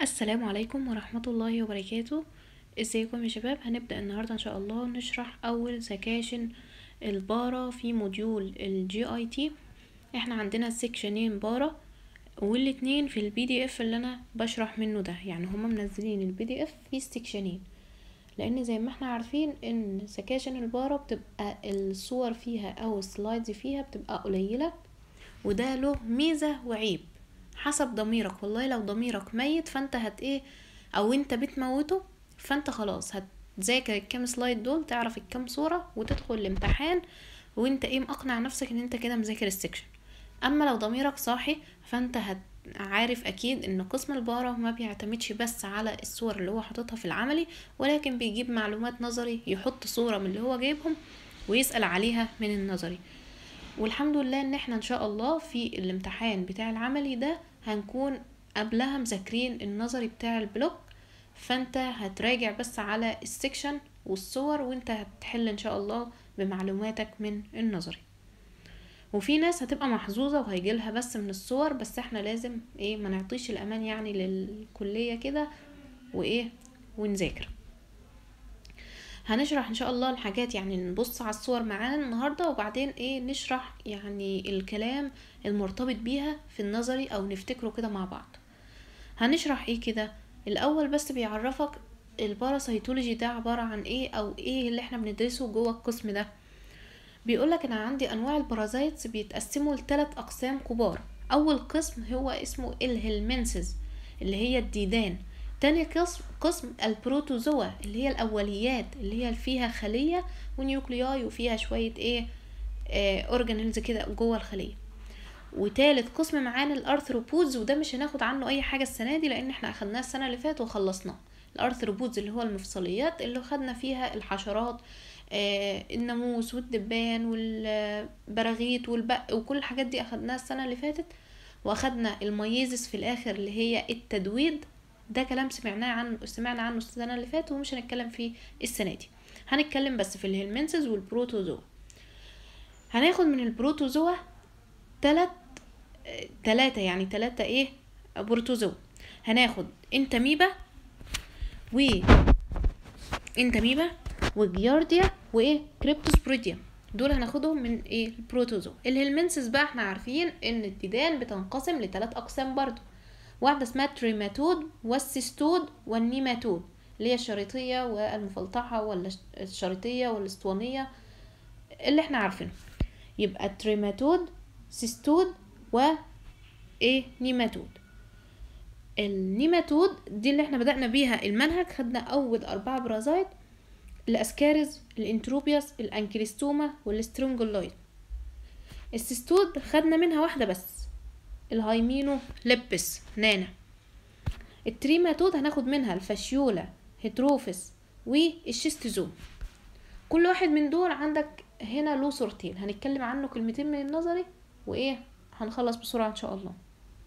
السلام عليكم ورحمة الله وبركاته ازيكم يا شباب هنبدأ النهاردة ان شاء الله نشرح اول سكاشن البارا في موديول الجي اي تي احنا عندنا سكشنين بارا والاتنين في البي دي اف اللي انا بشرح منه ده يعني هما منزلين البي دي اف في سكشنين لان زي ما احنا عارفين ان سكاشن البارا بتبقى الصور فيها او السلايدز فيها بتبقى قليلة وده له ميزة وعيب حسب ضميرك والله لو ضميرك ميت فانت هت ايه او انت بتموته فانت خلاص هتذاكر الكام سلايد دول تعرف الكام صورة وتدخل الامتحان وانت ايه مقنع نفسك ان انت كده مذاكر السكشن اما لو ضميرك صاحي فانت هت عارف اكيد ان قسم البارة ما بيعتمدش بس على الصور اللي هو حاططها في العملي ولكن بيجيب معلومات نظري يحط صورة من اللي هو جايبهم ويسأل عليها من النظري والحمد لله ان احنا ان شاء الله في الامتحان بتاع العملي ده هنكون قبلها مذاكرين النظري بتاع البلوك فانت هتراجع بس على السكشن والصور وانت هتحل ان شاء الله بمعلوماتك من النظري وفي ناس هتبقى محظوظة وهيجيلها بس من الصور بس احنا لازم ايه ما نعطيش الامان يعني للكلية كده وايه ونذاكر هنشرح ان شاء الله الحاجات يعني نبص على الصور معانا النهارده وبعدين ايه نشرح يعني الكلام المرتبط بيها في النظري او نفتكره كده مع بعض هنشرح ايه كده الاول بس بيعرفك الباراسيتولوجي ده عبارة عن ايه او ايه اللي احنا بندرسه جوه القسم ده بيقولك انا عندي انواع البارازايتس بيتقسموا لثلاث اقسام كبار اول قسم هو اسمه الهلمنسز اللي هي الديدان تاني قسم قسم البروتوزوا اللي هي الاوليات اللي هي فيها خليه ونيوكلياي وفيها شويه ايه آه اورجانيلز كده جوه الخليه وتالت قسم معانا الارثروبودز وده مش هناخد عنه اي حاجه السنه دي لان احنا اخدناه السنه اللي فاتت وخلصناه الارثروبودز اللي هو المفصليات اللي خدنا فيها الحشرات آه الناموس والدبان والبراغيث والبق وكل الحاجات دي اخدناها السنه اللي فاتت واخدنا الميزس في الاخر اللي هي التدويد ده كلام سمعناه عنه سمعنا عنه السنه اللي فاتت ومش هنتكلم فيه السنه دي هنتكلم بس في الهلمنسز والبروتوزوا هناخد من البروتوزوا تلات تلاتة يعني تلاتة ايه بروتوزوا هناخد انتاميبا و انتاميبا وجيارديا وايه كريبتوسبريديا دول هناخدهم من ايه البروتوزوا الهلمنسز بقى احنا عارفين ان الديدان بتنقسم لثلاث اقسام برضو واحدة اسمها التريماتود والسيستود والنيماتود اللي هي الشريطية والمفلطحة ولا الشريطية والاسطوانية اللي احنا عارفينه يبقى التريماتود سيستود و ايه نيماتود النيماتود دي اللي احنا بدأنا بيها المنهج خدنا أول أربعة برازايت الأسكارز الانتروبياس الأنكريستوما والسترونجولويد السيستود خدنا منها واحدة بس الهايمينو لبس نانا التريماتود هناخد منها الفاشيولا هيتروفس والشيستوزوم كل واحد من دول عندك هنا له صورتين هنتكلم عنه كلمتين من النظري وايه هنخلص بسرعة ان شاء الله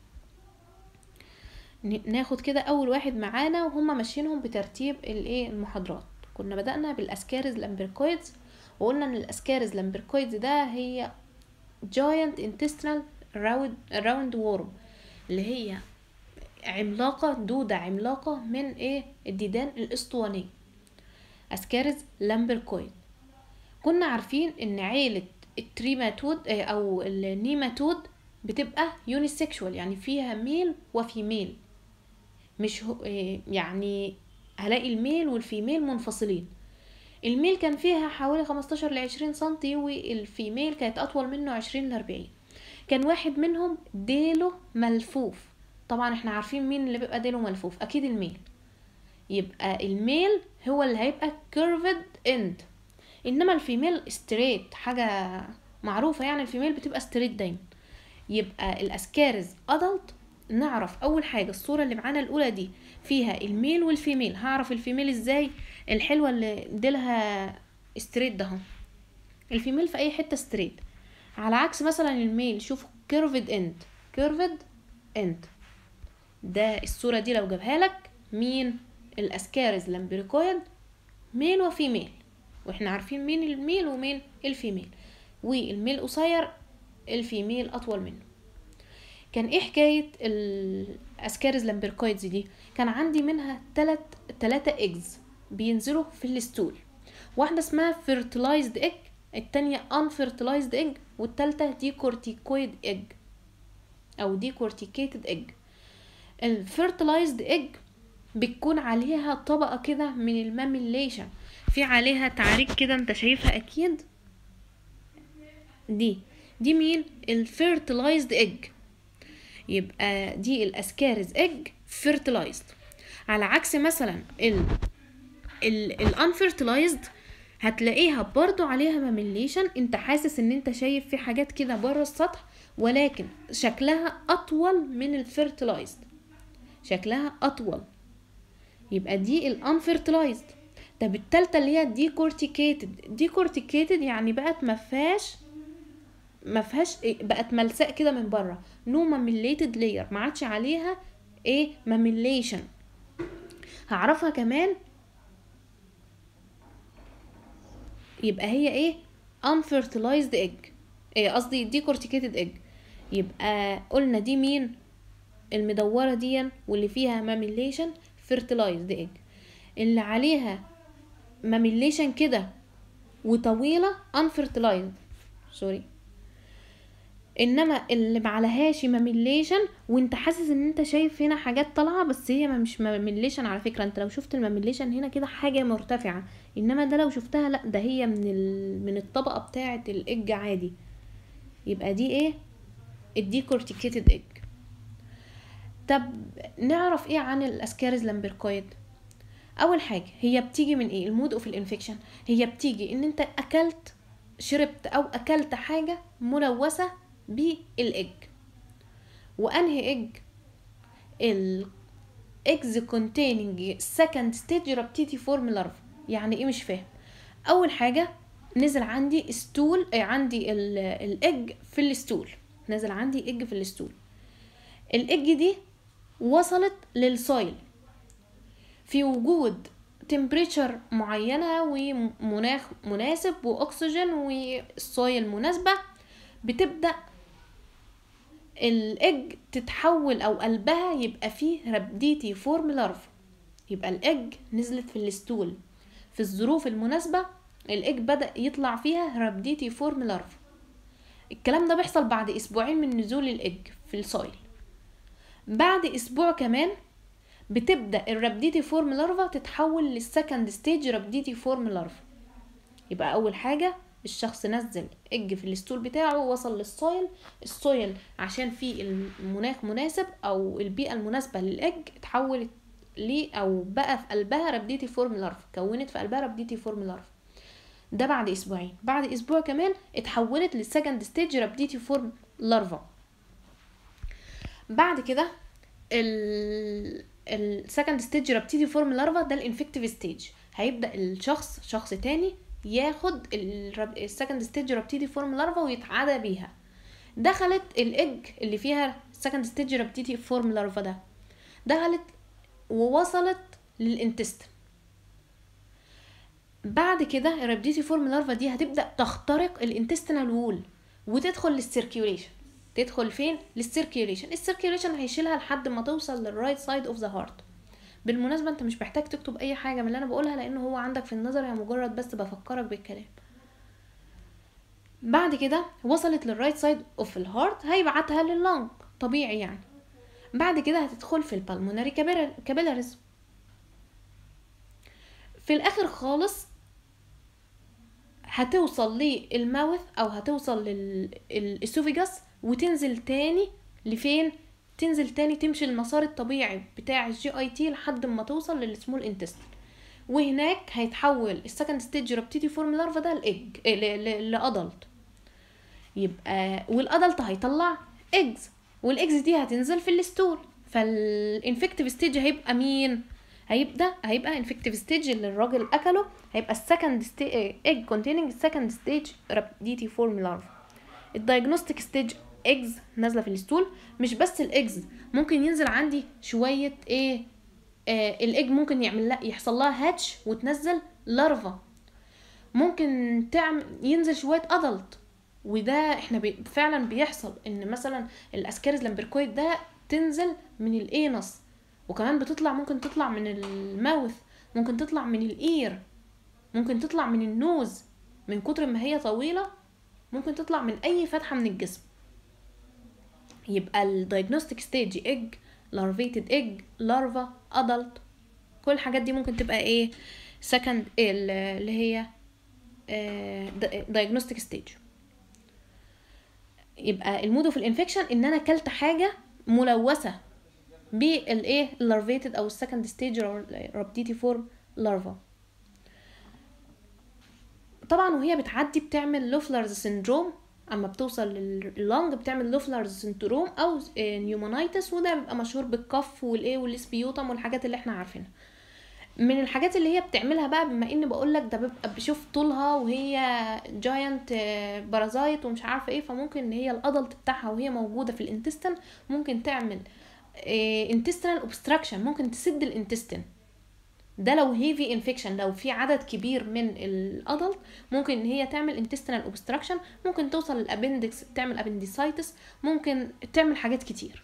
ناخد كده اول واحد معانا وهما ماشيينهم بترتيب الايه المحاضرات كنا بدأنا بالاسكارز لامبركويدز وقلنا ان الاسكارز لامبركويدز ده هي giant intestinal راوند راوند وورم اللي هي عملاقة دودة عملاقة من ايه الديدان الاسطوانية اسكارز لامبركويد كنا عارفين ان عيلة التريماتود او النيماتود بتبقى يونيسكشوال يعني فيها ميل وفيميل مش هو يعني هلاقي الميل والفيميل منفصلين الميل كان فيها حوالي 15 ل 20 سنتي والفيميل كانت اطول منه 20 ل 40 كان واحد منهم ديله ملفوف طبعا احنا عارفين مين اللي بيبقى ديله ملفوف اكيد الميل يبقى الميل هو اللي هيبقى curved end انما الفيميل ستريت حاجة معروفة يعني الفيميل بتبقى ستريت دايما يبقى الاسكارز ادلت نعرف اول حاجة الصورة اللي معانا الاولى دي فيها الميل والفيميل هعرف الفيميل ازاي الحلوة اللي ديلها ستريت ده الفيميل في اي حتة ستريت على عكس مثلا الميل شوف كيرفد اند كيرفد اند ده الصورة دي لو جابها لك مين الاسكارز لامبريكويد ميل وفيميل واحنا عارفين مين الميل ومين الفيميل والميل قصير الفيميل اطول منه كان ايه حكايه الاسكاريز لامبركويدز دي كان عندي منها تلات تلاتة ايجز بينزلوا في الستول واحده اسمها فيرتلايزد ايج التانية unfertilized egg والتالتة دي كورتيكويد egg او دي كورتيكيتد egg الفيرتلايزد egg بتكون عليها طبقة كده من الماميليشن في عليها تعريج كده انت شايفها اكيد دي دي مين الفيرتلايزد egg يبقى دي الاسكاريز egg fertilized على عكس مثلا ال ال الانفيرتلايزد هتلاقيها برضو عليها ماميليشن انت حاسس ان انت شايف في حاجات كده بره السطح ولكن شكلها اطول من الفيرتلايزد شكلها اطول يبقى دي الانفيرتلايزد طب التالتة اللي هي دي كورتيكيتد دي كورتيكيتد يعني بقت مفيهاش ما فيهاش بقت ملساء كده من بره نو ماميليتد لاير ما عادش عليها ايه ماميليشن هعرفها كمان يبقى هي ايه unfertilized egg ايه قصدي دي corticated egg يبقى قلنا دي مين المدورة دي واللي فيها ماميليشن fertilized egg اللي عليها ماميليشن كده وطويلة unfertilized سوري انما اللي معلهاش ماميليشن وانت حاسس ان انت شايف هنا حاجات طالعه بس هي مش ماميليشن على فكره انت لو شفت الماميليشن هنا كده حاجه مرتفعه انما ده لو شفتها لا ده هي من ال... من الطبقه بتاعه الاج عادي يبقى دي ايه الديكورتيكيتد اج طب نعرف ايه عن الاسكاريز لامبركويد اول حاجه هي بتيجي من ايه المود اوف الانفكشن هي بتيجي ان انت اكلت شربت او اكلت حاجه ملوثه بالاج وانهي اج ال eggs containing second stage raptiform larva يعني ايه مش فاهم اول حاجه نزل عندي ستول اي عندي الاج في الستول نزل عندي اج في الستول الاج دي وصلت للسويل في وجود تمبريتشر معينة ومناخ مناسب وأكسجين والسويل مناسبة بتبدأ الاج تتحول او قلبها يبقى فيه ربديتي فورم لارف يبقى الاج نزلت في الستول في الظروف المناسبة الاج بدأ يطلع فيها ربديتي فورم لارف الكلام ده بيحصل بعد اسبوعين من نزول الاج في السويل بعد اسبوع كمان بتبدأ الربديتي فورم لارفا تتحول للسكند ستيج ربديتي فورم لارفا يبقى اول حاجة الشخص نزل اج في الستول بتاعه وصل للسويل السويل عشان في المناخ مناسب او البيئة المناسبة للاج اتحولت ليه او بقى في قلبها ربديتي فورم لارف كونت في قلبها ربديتي فورم لارف ده بعد اسبوعين بعد اسبوع كمان اتحولت للسكند ستيج ربديتي فورم لارفا بعد كده ال السكند ستيج ربديتي فورم لارفا ده الانفكتيف ستيج هيبدا الشخص شخص تاني ياخد السكند ستيج رابتيدي فورم لارفا ويتعادى بيها دخلت الاج اللي فيها السكند ستيج رابتيدي فورم لارفا ده دخلت ووصلت للانتستين بعد كده الرابديتي فورم لارفا دي هتبدا تخترق الانتستينال وول وتدخل للسيركيوليشن تدخل فين للسيركيوليشن السيركيوليشن هيشيلها لحد ما توصل للرايت سايد اوف ذا هارت بالمناسبه انت مش محتاج تكتب اي حاجه من اللي انا بقولها لانه هو عندك في النظر هي مجرد بس بفكرك بالكلام بعد كده وصلت للرايت سايد اوف الهارت هيبعتها لللنج طبيعي يعني بعد كده هتدخل في البلمونري كابيلاريز في الاخر خالص هتوصل للماوث او هتوصل للاسوفيجاس وتنزل تاني لفين تنزل تاني تمشي المسار الطبيعي بتاع الجي اي تي لحد ما توصل للسمول انتستين وهناك هيتحول السكند ستيج رابتيتي فورم لارفا ده لايج لادلت يبقى والادلت هيطلع ايجز والايجز دي هتنزل في الستول فالانفكتيف ستيج هيبقى مين هيبدا هيبقى انفكتيف ستيج اللي الراجل اكله هيبقى السكند ايج كونتيننج السكند ستيج رابتيتي فورم لارفا الدايجنوستيك ستيج ايجز نازله في الستول مش بس الايجز ممكن ينزل عندي شويه ايه آه الايج ممكن يعمل لا يحصل لها هاتش وتنزل لارفا ممكن تعمل ينزل شويه ادلت وده احنا بي فعلا بيحصل ان مثلا الاسكاريز لامبركويد ده تنزل من الانس وكمان بتطلع ممكن تطلع من الماوث ممكن تطلع من الاير ممكن تطلع من النوز من كتر ما هي طويله ممكن تطلع من اي فتحه من الجسم يبقى الدايجنوستيك ستيج ايج لارفيتد ايج لارفا ادلت كل الحاجات دي ممكن تبقى ايه سكند اللي هي دايجنوستيك ستيج يبقى المود اوف الانفكشن ان انا اكلت حاجه ملوثه بالايه اللارفيتد او السكند ستيج رابديتي فورم لارفا طبعا وهي بتعدي بتعمل لوفلرز سيندروم اما بتوصل لللونج بتعمل لوفلرز سيندروم او نيومونايتس وده بيبقى مشهور بالكف والايه والسبيوتم والحاجات اللي احنا عارفينها من الحاجات اللي هي بتعملها بقى بما ان بقول لك ده بيبقى بشوف طولها وهي جاينت بارازايت ومش عارفه ايه فممكن ان هي الادلت بتاعها وهي موجوده في الانتستين ممكن تعمل انتستينال اوبستراكشن ممكن تسد الانتستين ده لو هيفي انفكشن لو في عدد كبير من الادلت ممكن ان هي تعمل انتستينال اوبستراكشن ممكن توصل للابندكس تعمل ابنديسايتس ممكن تعمل حاجات كتير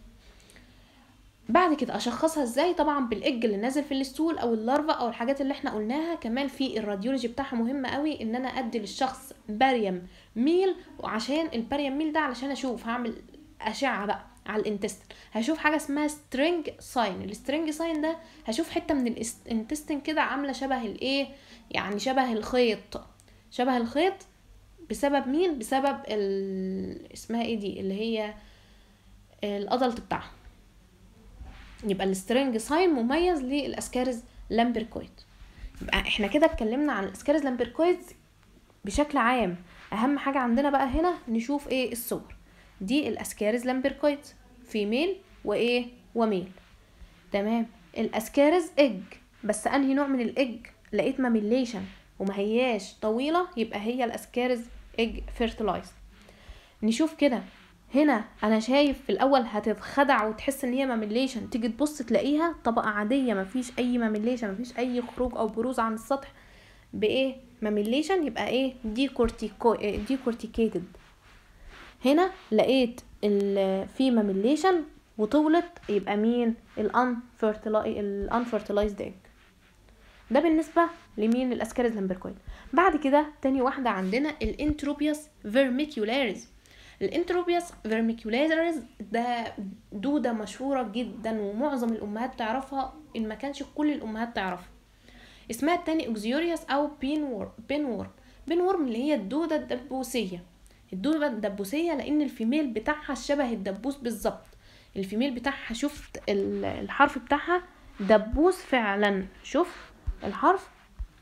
بعد كده اشخصها ازاي طبعا بالاج اللي نازل في الستول او اللارفا او الحاجات اللي احنا قلناها كمان في الراديولوجي بتاعها مهم قوي ان انا ادي للشخص باريم ميل وعشان الباريم ميل ده علشان اشوف هعمل اشعه بقى على الانتستين هشوف حاجه اسمها سترينج ساين السترينج ساين ده هشوف حته من الانتستين كده عامله شبه الايه يعني شبه الخيط شبه الخيط بسبب مين بسبب ال... اسمها ايه دي اللي هي الادلت بتاعها يبقى السترينج ساين مميز للاسكاريز لامبركويد يبقى احنا كده اتكلمنا عن الاسكاريز لامبركويد بشكل عام اهم حاجه عندنا بقى هنا نشوف ايه الصور دي الاسكاريز لامبركويد فيميل وايه وميل تمام الاسكاريز اج بس انهي نوع من الاج لقيت ماميليشن وما هياش طويله يبقى هي الاسكاريز اج فيرتلايزد نشوف كده هنا انا شايف في الاول هتتخدع وتحس ان هي ماميليشن تيجي تبص تلاقيها طبقه عاديه مفيش اي ماميليشن مفيش اي خروج او بروز عن السطح بايه ماميليشن يبقى ايه دي كورتيكو دي كورتيكيتد هنا لقيت في ماميليشن وطولت يبقى مين الان الان فيرتلايزد ايج ده بالنسبه لمين الاسكاريز لامبركويد بعد كده تاني واحده عندنا الانتروبيوس فيرميكيولاريز الانتروبيوس فيرميكولاريز ده دودة مشهورة جدا ومعظم الأمهات تعرفها إن ما كانش كل الأمهات تعرفها اسمها التاني اوكزيوريوس أو بين وورم بين وورم بين وورم اللي هي الدودة الدبوسية الدودة الدبوسية لأن الفيميل بتاعها شبه الدبوس بالظبط الفيميل بتاعها شفت الحرف بتاعها دبوس فعلا شوف الحرف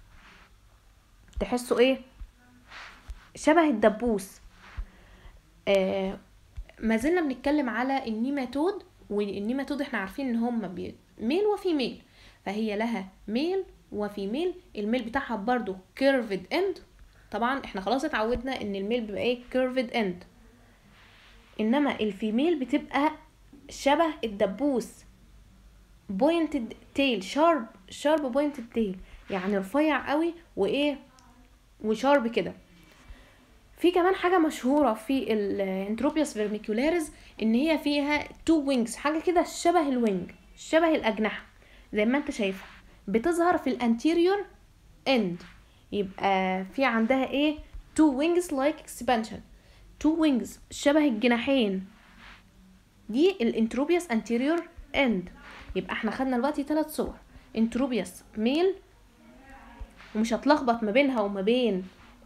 تحسه ايه شبه الدبوس آه ما زلنا بنتكلم على النيماتود والنيماتود احنا عارفين ان هم بي... ميل وفيميل فهي لها ميل وفيميل الميل بتاعها برضو كيرفد اند طبعا احنا خلاص اتعودنا ان الميل بيبقى ايه كيرفد اند انما الفيميل بتبقى شبه الدبوس بوينتد تيل شارب شارب بوينتد تيل يعني رفيع قوي وايه وشارب كده في كمان حاجة مشهورة في الانتروبيوس فيرميكولاريز ان هي فيها تو وينجز حاجة كده شبه الوينج شبه الأجنحة زي ما انت شايفها بتظهر في الانتيريور اند يبقى في عندها ايه تو وينجز لايك اكسبانشن تو وينجز شبه الجناحين دي الانتروبيوس انتيريور اند يبقى احنا خدنا دلوقتي ثلاث صور انتروبيوس ميل ومش هتلخبط ما بينها وما بين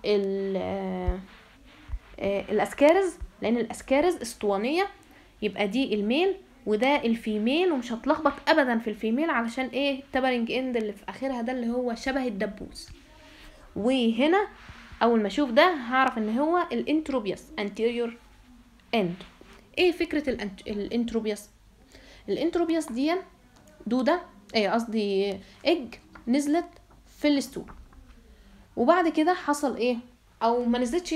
الاسكارز لان الاسكارز اسطوانيه يبقى دي الميل وده الفيميل ومش هتلخبط ابدا في الفيميل علشان ايه تبرنج اند اللي في اخرها ده اللي هو شبه الدبوس وهنا اول ما اشوف ده هعرف ان هو الانتروبيوس anterior end ايه فكره الانتروبيوس الانتروبيوس دي دوده ايه قصدي اج نزلت في الستول وبعد كده حصل ايه او ما نزلتش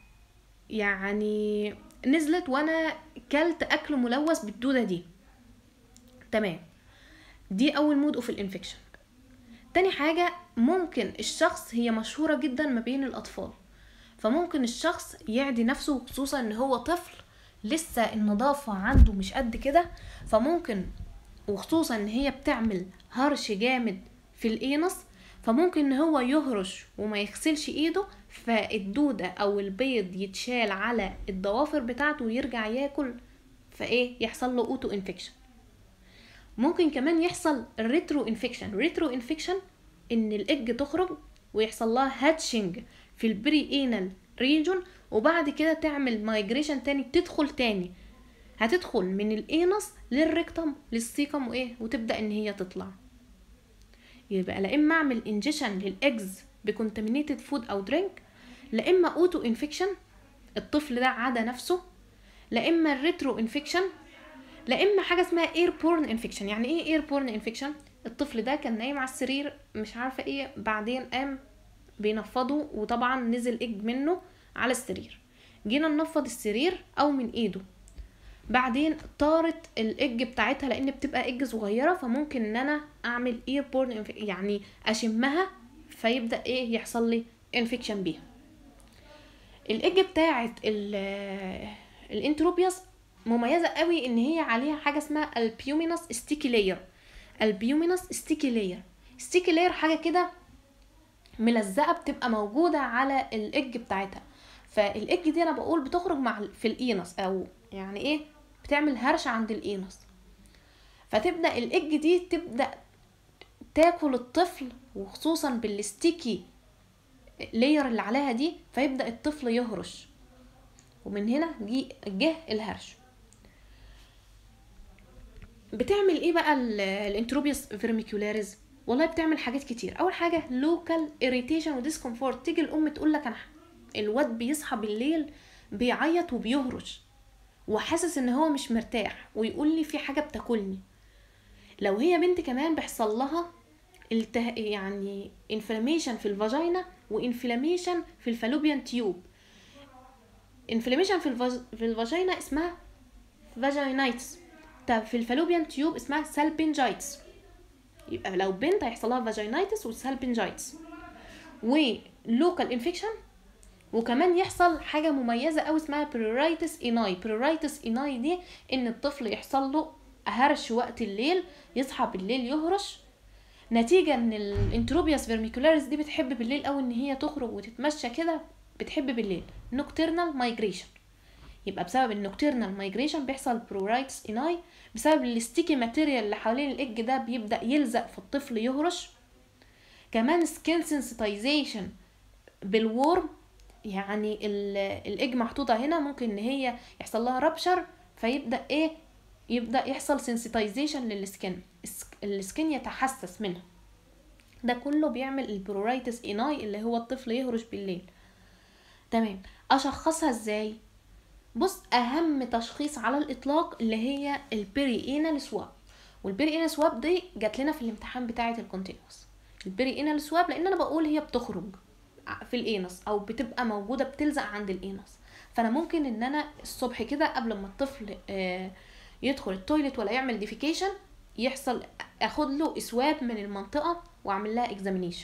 يعني نزلت وانا كلت اكل ملوث بالدوده دي تمام دي اول مود اوف الانفكشن تاني حاجه ممكن الشخص هي مشهوره جدا ما بين الاطفال فممكن الشخص يعدي نفسه خصوصا ان هو طفل لسه النظافة عنده مش قد كده فممكن وخصوصا ان هي بتعمل هرش جامد في الانس فممكن ان هو يهرش وما يغسلش ايده فالدودة او البيض يتشال على الضوافر بتاعته ويرجع ياكل فايه يحصل له اوتو انفكشن ممكن كمان يحصل ريترو انفكشن ريترو انفكشن ان الاج تخرج ويحصل لها هاتشنج في البري انال ريجون وبعد كده تعمل مايجريشن تاني تدخل تاني هتدخل من الانس للريكتم للسيكم وايه وتبدا ان هي تطلع يبقى لا اما اعمل انجيشن للاجز بكونتامينيتد فود او درينك لا اما اوتو انفكشن الطفل ده عدا نفسه لا اما الريترو انفكشن لا اما حاجه اسمها اير بورن انفكشن يعني ايه اير بورن انفكشن الطفل ده كان نايم على السرير مش عارفه ايه بعدين قام بينفضه وطبعا نزل اج منه على السرير جينا ننفض السرير او من ايده بعدين طارت الاج بتاعتها لان بتبقى اج صغيره فممكن ان انا اعمل اير بورن يعني اشمها فيبدا ايه يحصل لي انفكشن بيها الاج بتاعت الانتروبياس مميزه قوي ان هي عليها حاجه اسمها البيومينس ستيكي لاير البيومينس ستيكي لاير ستيكي لاير حاجه كده ملزقه بتبقى موجوده على الاج بتاعتها فالاج دي انا بقول بتخرج مع في الاينس او يعني ايه بتعمل هرش عند الاينس فتبدا الاج دي تبدا تاكل الطفل وخصوصا بالستيكي لاير اللي عليها دي فيبدا الطفل يهرش ومن هنا جه جه الهرش بتعمل ايه بقى الانتروبيوس فيرميكولاريز والله بتعمل حاجات كتير اول حاجه لوكال اريتيشن وديسكomfort تيجي الام تقول لك انا الواد بيصحى بالليل بيعيط وبيهرش وحاسس ان هو مش مرتاح ويقول لي في حاجه بتاكلني لو هي بنت كمان بيحصل لها الته... يعني انفلاميشن في الفاجينا وانفلاميشن في الفالوبيان تيوب انفلاميشن في الفاج... في الفاجينا اسمها فاجينايتس طب في الفالوبيان تيوب اسمها سالبنجايتس يبقى لو بنت هيحصل لها فاجينايتس وسالبنجايتس ولوكال انفكشن وكمان يحصل حاجة مميزة أوي اسمها بريرايتس إيناي بريرايتس إيناي دي إن الطفل يحصل له هرش وقت الليل يصحى بالليل يهرش نتيجة ان الانتروبياس فيرميكولاريس دي بتحب بالليل أوي ان هي تخرج وتتمشى كده بتحب بالليل نوكترنال مايجريشن يبقى بسبب النوكترنال مايجريشن بيحصل برورايتس إيناي بسبب الستيكي ماتيريال اللي حوالين الاج ده بيبدأ يلزق في الطفل يهرش كمان سكين سنسيتايزيشن بالورم يعني الاج محطوطه هنا ممكن ان هي يحصل لها رابشر فيبدا ايه يبدا يحصل سنسيتايزيشن للسكن السكن يتحسس منها ده كله بيعمل البرورايتس ايناي اللي هو الطفل يهرش بالليل تمام اشخصها ازاي بص اهم تشخيص على الاطلاق اللي هي البيري اينال سواب والبيري اينال سواب دي جات لنا في الامتحان بتاعه الكونتينوس البيري اينال سواب لان انا بقول هي بتخرج في الانس او بتبقى موجوده بتلزق عند الانس فانا ممكن ان انا الصبح كده قبل ما الطفل يدخل التويليت ولا يعمل ديفيكيشن يحصل اخد له اسواب من المنطقه واعمل لها اكزامينيشن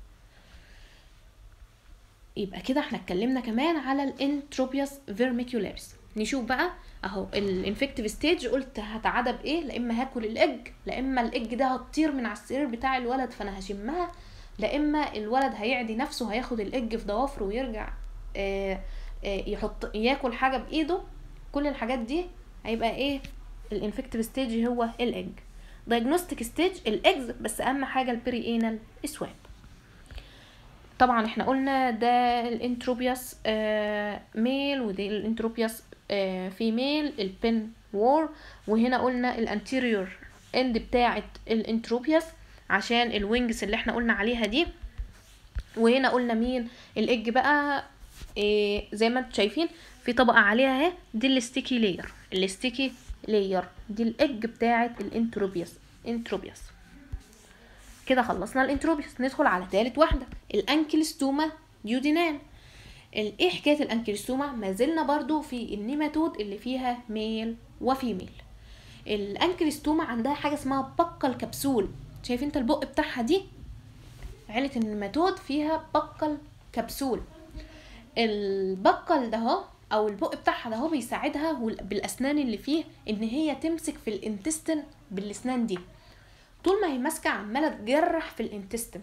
يبقى كده احنا اتكلمنا كمان على الانتروبياس فيرميكولاريس نشوف بقى اهو الانفكتيف ستيج قلت هتعدى بايه لا اما هاكل الاج لا اما الاج ده هتطير من على السرير بتاع الولد فانا هشمها لا اما الولد هيعدي نفسه هياخد الاج في ضوافره ويرجع آآ آآ يحط ياكل حاجه بايده كل الحاجات دي هيبقى ايه الانفكتيف ستيج هو الاج دايجنوستيك ستيج الاجز بس اهم حاجه البري انال اسواب طبعا احنا قلنا ده الانتروبياس آه ميل ودي الانتروبياس آه فيميل البن وور وهنا قلنا الانتيريور اند بتاعه الانتروبياس عشان الوينجز اللي احنا قلنا عليها دي وهنا قلنا مين الاج بقى إيه زي ما انتم شايفين في طبقه عليها اهي دي الستيكي لاير الستيكي لاير دي الاج بتاعه الانتروبياس انتروبياس كده خلصنا الانتروبياس ندخل على تالت واحده الانكلستوما يودينال ايه حكايه الانكلستوما ما زلنا برضو في النيماتود اللي فيها ميل وفيميل الانكلستوما عندها حاجه اسمها بقه الكبسول شايف انت البق بتاعها دي عيلة النيماتود فيها بقل كبسول البقل ده اهو او البق بتاعها ده اهو بيساعدها وال- بالاسنان اللي فيه ان هي تمسك في الانتستين بالاسنان دي طول ما هي ماسكه عماله تجرح في الانتستين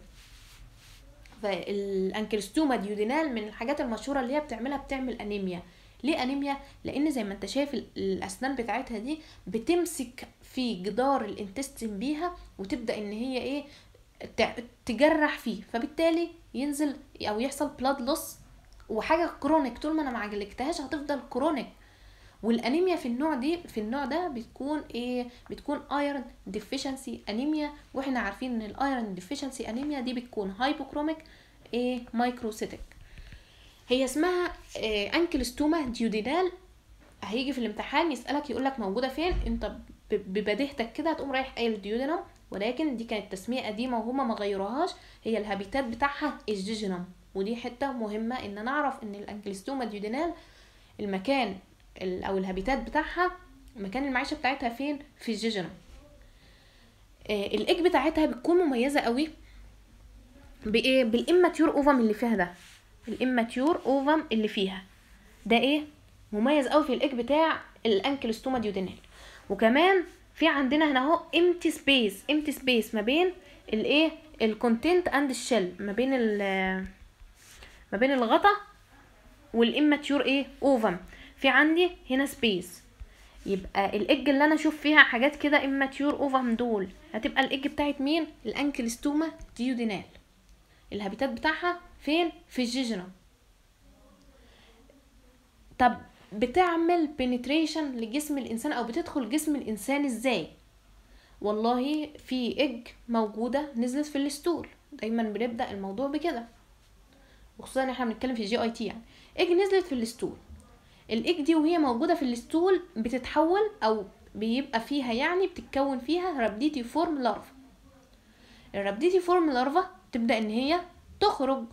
فالانكلستوما ديودينال من الحاجات المشهوره اللي هي بتعملها بتعمل انيميا ليه انيميا لان زي ما انت شايف ال- الاسنان بتاعتها دي بتمسك في جدار الانتستين بيها وتبدا ان هي ايه تع- تجرح فيه فبالتالي ينزل او يحصل بلاد لوس وحاجه كرونيك طول ما انا ما عالجتهاش هتفضل كرونيك والانيميا في النوع دي في النوع ده بتكون ايه بتكون ايرون ديفيشنسي انيميا واحنا عارفين ان الايرون ديفيشنسي انيميا دي بتكون هايبوكروميك ايه مايكروسيتك هي اسمها إيه انكلستوما ديودينال هيجي في الامتحان يسالك يقول لك موجوده فين انت ب- ببديهتك كده هتقوم رايح قايل ديودينم ولكن دي كانت تسميه قديمه وهما ما غيروهاش هي الهابيتات بتاعها الجيجينم ودي حته مهمه ان انا اعرف ان الانكلستوما ديودينال المكان ال- او الهابيتات بتاعها مكان المعيشه بتاعتها فين في الجيجينم آه، الايج بتاعتها بتكون مميزه قوي بايه بالاماتيور اوفم اللي فيها ده الاماتيور اوفم اللي فيها ده ايه مميز قوي في الايج بتاع الانكلستوما ديودينال وكمان في عندنا هنا اهو امتي سبيس امتي سبيس ما بين الايه الكونتنت اند الشل ما بين ال ما بين الغطا والاماتيور ايه اوفم في عندي هنا سبيس يبقى الايج اللي انا اشوف فيها حاجات كده اماتيور اوفم دول هتبقى الايج بتاعت مين الانكلستوما ديودينال الهابيتات بتاعها فين في الجيجنم طب بتعمل بنتريشن لجسم الانسان او بتدخل جسم الانسان ازاي والله في ايج موجوده نزلت في الستول دايما بنبدا الموضوع بكده وخصوصا ان احنا بنتكلم في جي اي تي يعني ايج نزلت في الستول الايج دي وهي موجوده في الستول بتتحول او بيبقى فيها يعني بتتكون فيها رابديتي فورم لارفا الرابديتي فورم لارفا تبدا ان هي تخرج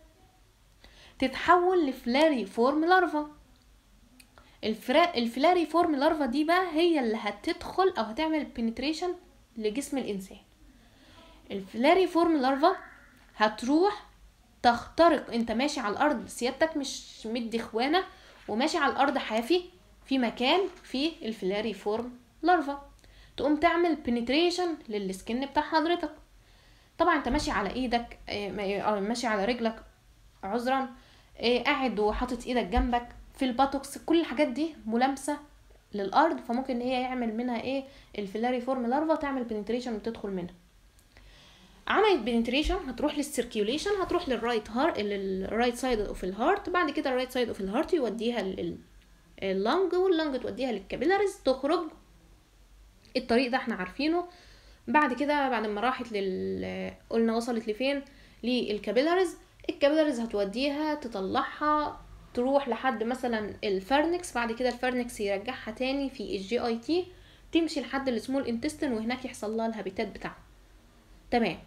تتحول لفلاري فورم لارفا الفرا... الفلاري فورم لارفا دي بقى هي اللي هتدخل او هتعمل بنتريشن لجسم الانسان الفلاري فورم لارفا هتروح تخترق انت ماشي على الارض سيادتك مش مدي اخوانه وماشي على الارض حافي في مكان فيه الفلاري فورم لارفا تقوم تعمل بنتريشن للسكن بتاع حضرتك طبعا انت ماشي على ايدك آه، ما- آه، ماشي على رجلك عذرا آه، قاعد وحاطط ايدك جنبك في الباتوكس كل الحاجات دي ملامسه للارض فممكن ان هي يعمل منها ايه الفيلاري فورم لارفا تعمل بنتريشن وتدخل منها عملت بنتريشن هتروح للسيركيوليشن هتروح للرايت هار للرايت سايد اوف الهارت بعد كده الرايت سايد اوف الهارت يوديها اللنج واللنج توديها للكابيلاريز تخرج الطريق ده احنا عارفينه بعد كده بعد ما راحت لل قلنا وصلت لفين للكابيلاريز الكابيلاريز هتوديها تطلعها تروح لحد مثلا الفرنكس بعد كده الفرنكس يرجعها تاني في الجي اي تي تمشي لحد السمول انتستين وهناك يحصل لها الهابيتات بتاعها تمام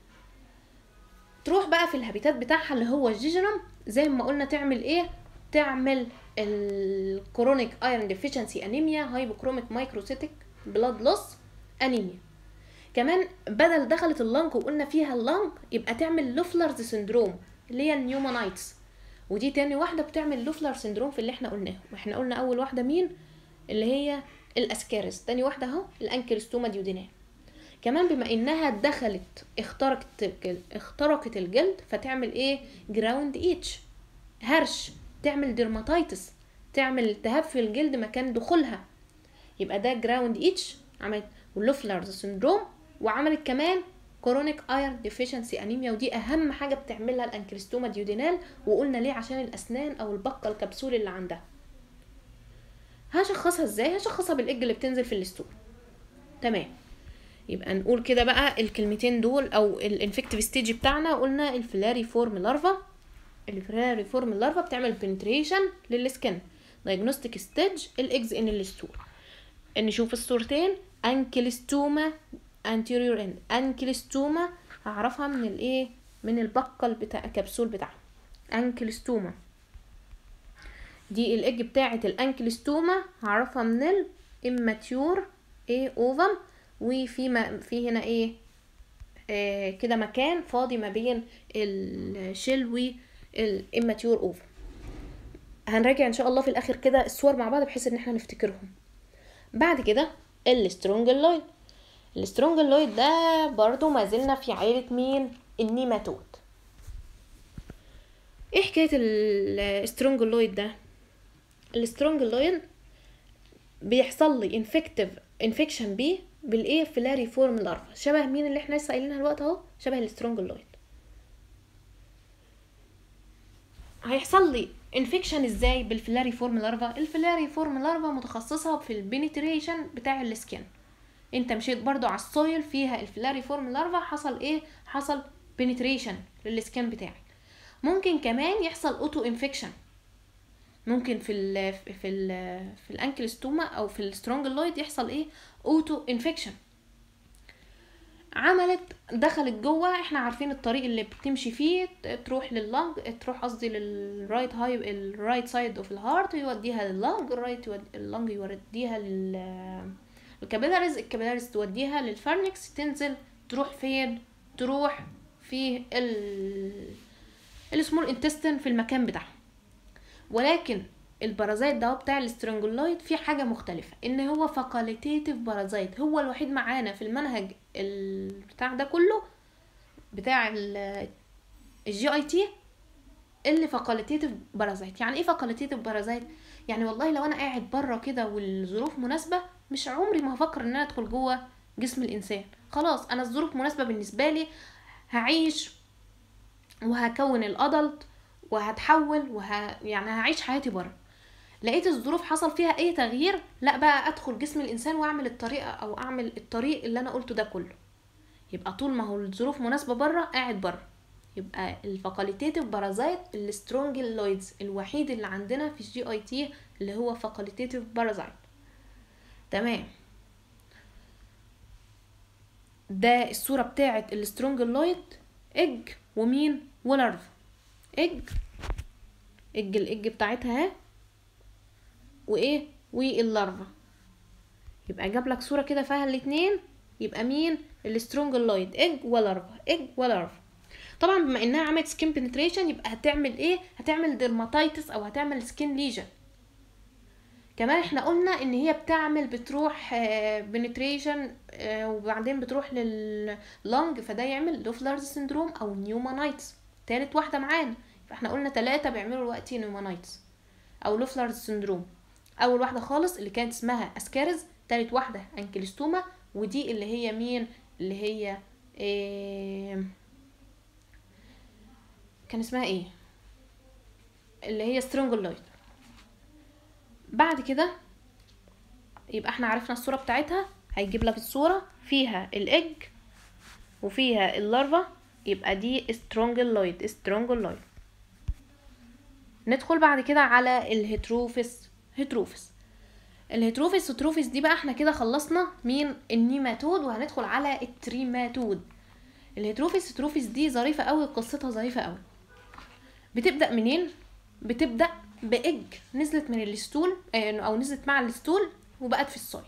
تروح بقى في الهابيتات بتاعها اللي هو الجيجنم زي ما قلنا تعمل ايه تعمل الكرونيك ايرون ديفيشنسي انيميا هايبوكروميك مايكروسيتك بلاد لوس انيميا كمان بدل دخلت اللنج وقلنا فيها اللنج يبقى تعمل لوفلرز سندروم اللي هي النيومونايتس ودي تاني واحده بتعمل لوفلر سندروم في اللي احنا قلناه واحنا قلنا اول واحده مين اللي هي الاسكارس تاني واحده اهو الانكلستوما ديودينال كمان بما انها دخلت اخترقت الجلد اخترقت الجلد فتعمل ايه جراوند ايتش هرش تعمل ديرماتايتس تعمل التهاب في الجلد مكان دخولها يبقى ده جراوند ايتش عملت واللوفلرز سندروم وعملت كمان كورونيك ايرون ديفيشنسي انيميا ودي اهم حاجه بتعملها الانكلستوما ديودينال وقلنا ليه عشان الاسنان او البقه الكبسول اللي عندها هشخصها ازاي هشخصها بالاج اللي بتنزل في الستول تمام يبقى نقول كده بقى الكلمتين دول او الانفكتيف ستيج بتاعنا قلنا الفلاري فورم لارفا الفلاري فورم لارفا بتعمل بنتريشن للسكن دايجنوستيك ستيج الاكز ان الستول نشوف الصورتين انكلستوما anterior end انكلستوما هعرفها من الايه من البقل بتاع الكبسول بتاعها انكلستوما دي الاج بتاعه الانكلستوما هعرفها من الاماتيور ايه اوفم وفي ما في هنا ايه آه كده مكان فاضي ما بين الشيل والاماتيور اوفم هنراجع ان شاء الله في الاخر كده الصور مع بعض بحيث ان احنا نفتكرهم بعد كده السترونجلويد السترونجلويد ده برضو ما زلنا في عائلة مين النيماتود ايه حكاية السترونجلويد ده السترونجلويد بيحصل لي انفكتيف انفكشن بيه بالايه فيلاري فورم لارفا شبه مين اللي احنا لسه قايلينها الوقت اهو شبه السترونجلويد هيحصل لي انفكشن ازاي بالفيلاري فورم لارفا الفيلاري فورم لارفا متخصصه في البنتريشن بتاع السكين انت مشيت برضو على السويل فيها الفيلاري فورم لارفا حصل ايه حصل بنتريشن للسكين بتاعك ممكن كمان يحصل اوتو انفكشن ممكن في ال في ال في الانكل ستوما او في السترونجلويد يحصل ايه اوتو انفكشن عملت دخلت جوه احنا عارفين الطريق اللي بتمشي فيه تروح لللنج تروح قصدي للرايت هاي الرايت سايد اوف الهارت يوديها لللنج الرايت اللنج يوديها لل الكابيلاريز الكابيلاريز توديها للفرنكس تنزل تروح فين تروح في ال السمول انتستين في المكان بتاعها ولكن البارازايت ده بتاع الاسترنجولايد في حاجه مختلفه ان هو فاكوليتيف بارازايت هو الوحيد معانا في المنهج بتاع ده كله بتاع الجي اي تي اللي فاكوليتيف بارازايت يعني ايه فاكوليتيف بارازايت يعني والله لو انا قاعد بره كده والظروف مناسبه مش عمري ما هفكر ان انا ادخل جوه جسم الانسان خلاص انا الظروف مناسبه بالنسبه لي هعيش وهكون الادلت وهتحول وه... يعني هعيش حياتي بره لقيت الظروف حصل فيها اي تغيير لا بقى ادخل جسم الانسان واعمل الطريقه او اعمل الطريق اللي انا قلته ده كله يبقى طول ما هو الظروف مناسبه بره قاعد بره يبقى الفاكوليتيف بارازايت السترونجلويدز الوحيد اللي عندنا في الجي اي تي اللي هو فاكوليتيف بارازايت تمام ده الصوره بتاعه السترونجلويد اج ومين ولارفا اج اج الاج بتاعتها اهي وايه واللارفا يبقى جاب لك صوره كده فيها الاتنين يبقى مين السترونجلويد اج ولارفا اج ولارفا طبعا بما انها عملت سكين بنتريشن يبقى هتعمل ايه هتعمل ديرماتايتس او هتعمل سكين ليجن كمان احنا قلنا ان هي بتعمل بتروح بنتريشن وبعدين بتروح لللنج فده يعمل دوفلرز سندروم او نيومانايتس تالت واحده معانا فاحنا قلنا تلاتة بيعملوا دلوقتي نيومانايتس او لوفلرز سندروم اول واحده خالص اللي كانت اسمها اسكارز تالت واحده انكلستوما ودي اللي هي مين اللي هي إيه كان اسمها ايه اللي هي سترونجلويد بعد كده يبقى احنا عرفنا الصوره بتاعتها هيجيب لك الصوره فيها الاج وفيها اللارفا يبقى دي سترونجلويد سترونجلويد ندخل بعد كده على الهيتروفيس هيتروفيس الهيتروفيس هيتروفيس دي بقى احنا كده خلصنا مين النيماتود وهندخل على التريماتود الهيتروفيس هيتروفيس دي ظريفه قوي قصتها ظريفه قوي بتبدا منين بتبدا باج نزلت من الستول او نزلت مع الستول وبقت في السويل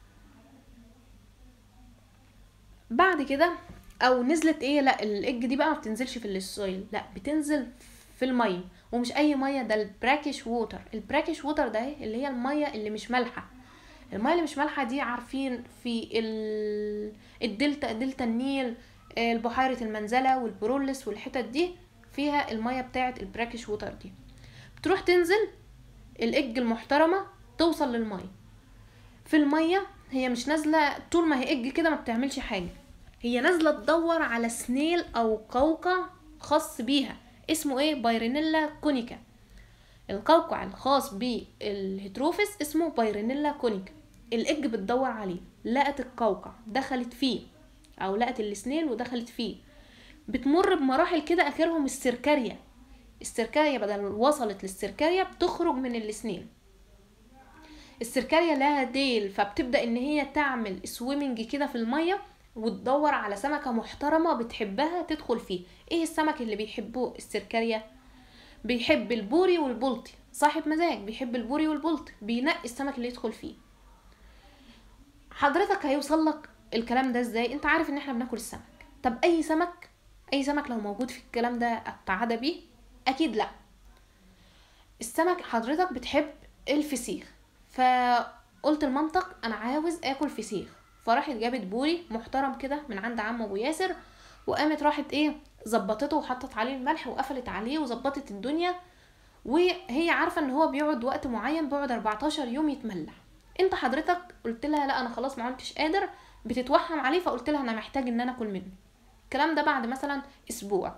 بعد كده او نزلت ايه لا الاج دي بقى ما بتنزلش في السويل لا بتنزل في الميه ومش اي ميه ده البراكش ووتر البراكش ووتر ده اللي هي الميه اللي مش مالحه الميه اللي مش مالحه دي عارفين في الدلتا دلتا النيل البحيره المنزله والبرولس والحتت دي فيها الميه بتاعه البراكش ووتر دي بتروح تنزل الاج المحترمه توصل للميه في الميه هي مش نازله طول ما هي اج كده ما بتعملش حاجه هي نازله تدور على سنيل او قوقع خاص بيها اسمه ايه بايرينيلا كونيكا القوقع الخاص بالهيتروفيس اسمه بايرينيلا كونيكا الاج بتدور عليه لقت القوقع دخلت فيه او لقت السنيل ودخلت فيه بتمر بمراحل كده اخرهم السركاريا السركاريا بدل وصلت للسركاريا بتخرج من السنيل السركاريا لها ديل فبتبدا ان هي تعمل سويمنج كده في الميه وتدور على سمكه محترمه بتحبها تدخل فيه ايه السمك اللي بيحبه السركاريا بيحب البوري والبلطي صاحب مزاج بيحب البوري والبلطي بينقي السمك اللي يدخل فيه حضرتك هيوصل لك الكلام ده ازاي انت عارف ان احنا بناكل السمك طب اي سمك اي سمك لو موجود في الكلام ده اتعدى بيه اكيد لا السمك حضرتك بتحب الفسيخ فقلت المنطق انا عاوز اكل فسيخ فراحت جابت بوري محترم كده من عند عم ابو ياسر وقامت راحت ايه ظبطته وحطت عليه الملح وقفلت عليه وظبطت الدنيا وهي عارفه ان هو بيقعد وقت معين بيقعد 14 يوم يتملح انت حضرتك قلت لها لا انا خلاص ما عدتش قادر بتتوهم عليه فقلت لها انا محتاج ان انا اكل منه الكلام ده بعد مثلا اسبوع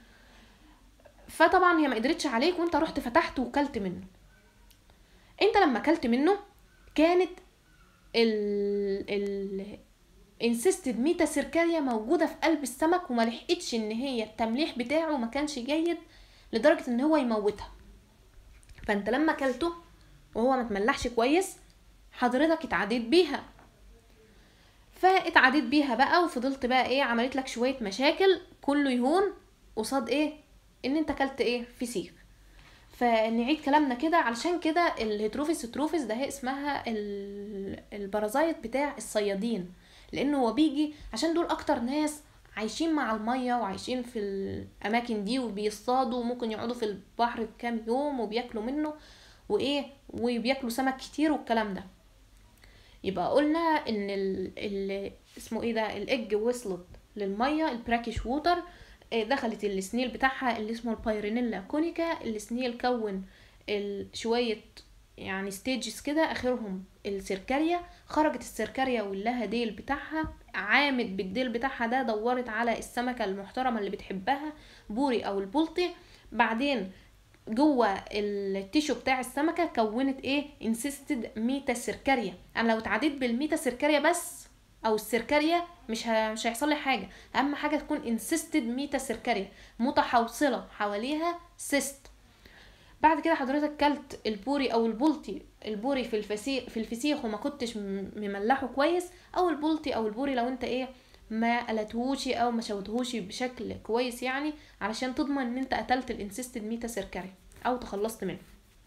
فطبعا هي ما قدرتش عليك وانت رحت فتحت وكلت منه انت لما كلت منه كانت ال ال انسيستد ميتا سيركاريا موجوده في قلب السمك وما لحقتش ان هي التمليح بتاعه ما كانش جيد لدرجه ان هو يموتها فانت لما كلته وهو ما تملحش كويس حضرتك اتعديت بيها فاتعديت بيها بقى وفضلت بقى ايه عملت لك شويه مشاكل كله يهون قصاد ايه ان انت كلت ايه فسيخ فنعيد كلامنا كده علشان كده الهيتروفيس هيتروفيس ده هي اسمها البرازايت بتاع الصيادين لانه هو بيجي عشان دول اكتر ناس عايشين مع المية وعايشين في الأماكن دي وبيصطادوا وممكن يقعدوا في البحر بكام يوم وبياكلوا منه وإيه وبياكلوا سمك كتير والكلام ده يبقى قلنا ان ال ال اسمه ايه ده الاج وصلت للميه البراكيش ووتر دخلت السنيل بتاعها اللي اسمه البايرينيلا كونيكا السنيل كون شويه يعني ستيجز كده اخرهم السيركاريا خرجت السيركاريا واللها ديل بتاعها عامد بالديل بتاعها ده دورت على السمكة المحترمة اللي بتحبها بوري او البلطي بعدين جوه التيشو بتاع السمكة كونت ايه انسيستد ميتا سيركاريا انا لو اتعديت بالميتا سيركاريا بس او السيركاريا مش ه... مش هيحصل لي حاجه اهم حاجه تكون انسيستد ميتا سيركاريا متحوصله حواليها سيست بعد كده حضرتك كلت البوري او البلطي البوري في الفسيخ في الفسيخ وما كنتش مملحه كويس او البلطي او البوري لو انت ايه ما قلتهوش او ما شوتهوش بشكل كويس يعني علشان تضمن ان انت قتلت الانسيستد ميتا سيركاري او تخلصت منه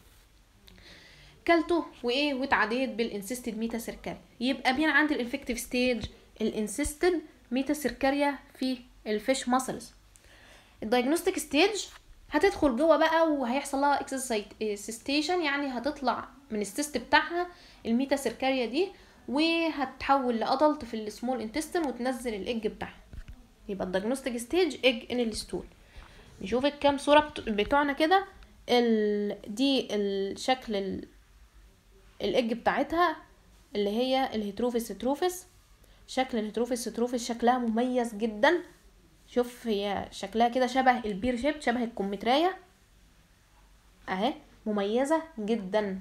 كلته وايه واتعديت بالانسيستد ميتا سيركاري يبقى مين عند الانفكتيف ستيج الانسيستد ميتا سيركاريا في الفيش ماسلز الدايجنوستيك ستيج هتدخل جوه بقى وهيحصل لها اكسستيشن يعني هتطلع من السيست بتاعها الميتا سيركاريا دي وهتتحول لادلت في السمول انتستين وتنزل الايج بتاعها يبقى الديagnostic ستيج ايج ان الستول نشوف الكام صوره بتوعنا كده ال... دي الشكل ال... الايج بتاعتها اللي هي الهيتروفيس هيتروفيس شكل الهيتروفيس هيتروفيس شكلها مميز جدا شوف هي شكلها كده شبه البير شيب شبه الكمثرية اهي مميزة جدا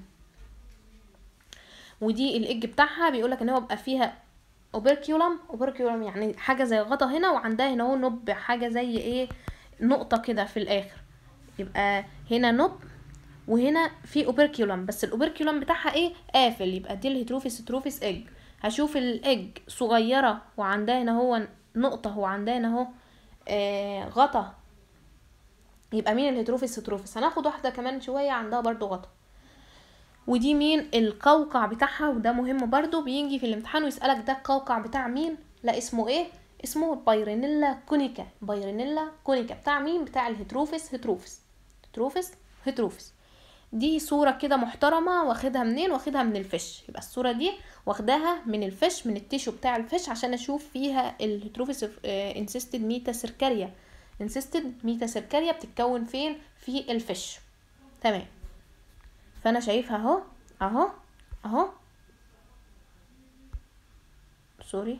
ودي الايج بتاعها بيقولك ان هو بقى فيها اوبركيولم اوبركيولم يعني حاجة زي غطا هنا وعندها هنا هو نب حاجة زي ايه نقطة كده في الاخر يبقى هنا نب وهنا في اوبركيولم بس الاوبركيولم بتاعها ايه قافل يبقى دي الهيتروفيس هيتروفيس ايج هشوف الايج صغيرة وعندها هنا هو نقطة وعندها هنا اهو آه غطا يبقى مين الهيتروفيس هيتروفيس هناخد واحده كمان شويه عندها برضو غطا ودي مين القوقع بتاعها وده مهم برضو بيجي في الامتحان ويسألك ده القوقع بتاع مين لا اسمه ايه اسمه بايرينيلا كونيكا بايرينيلا كونيكا بتاع مين بتاع الهيتروفيس هيتروفيس هيتروفيس هيتروفيس دي صورة كده محترمة واخدها منين واخدها من الفش يبقى الصورة دي واخداها من الفش من التيشو بتاع الفش عشان اشوف فيها الهيتروفيس انسيستد ميتا سيركاريا انسيستد ميتا سيركاريا بتتكون فين في الفش تمام فانا شايفها اهو اهو اهو سوري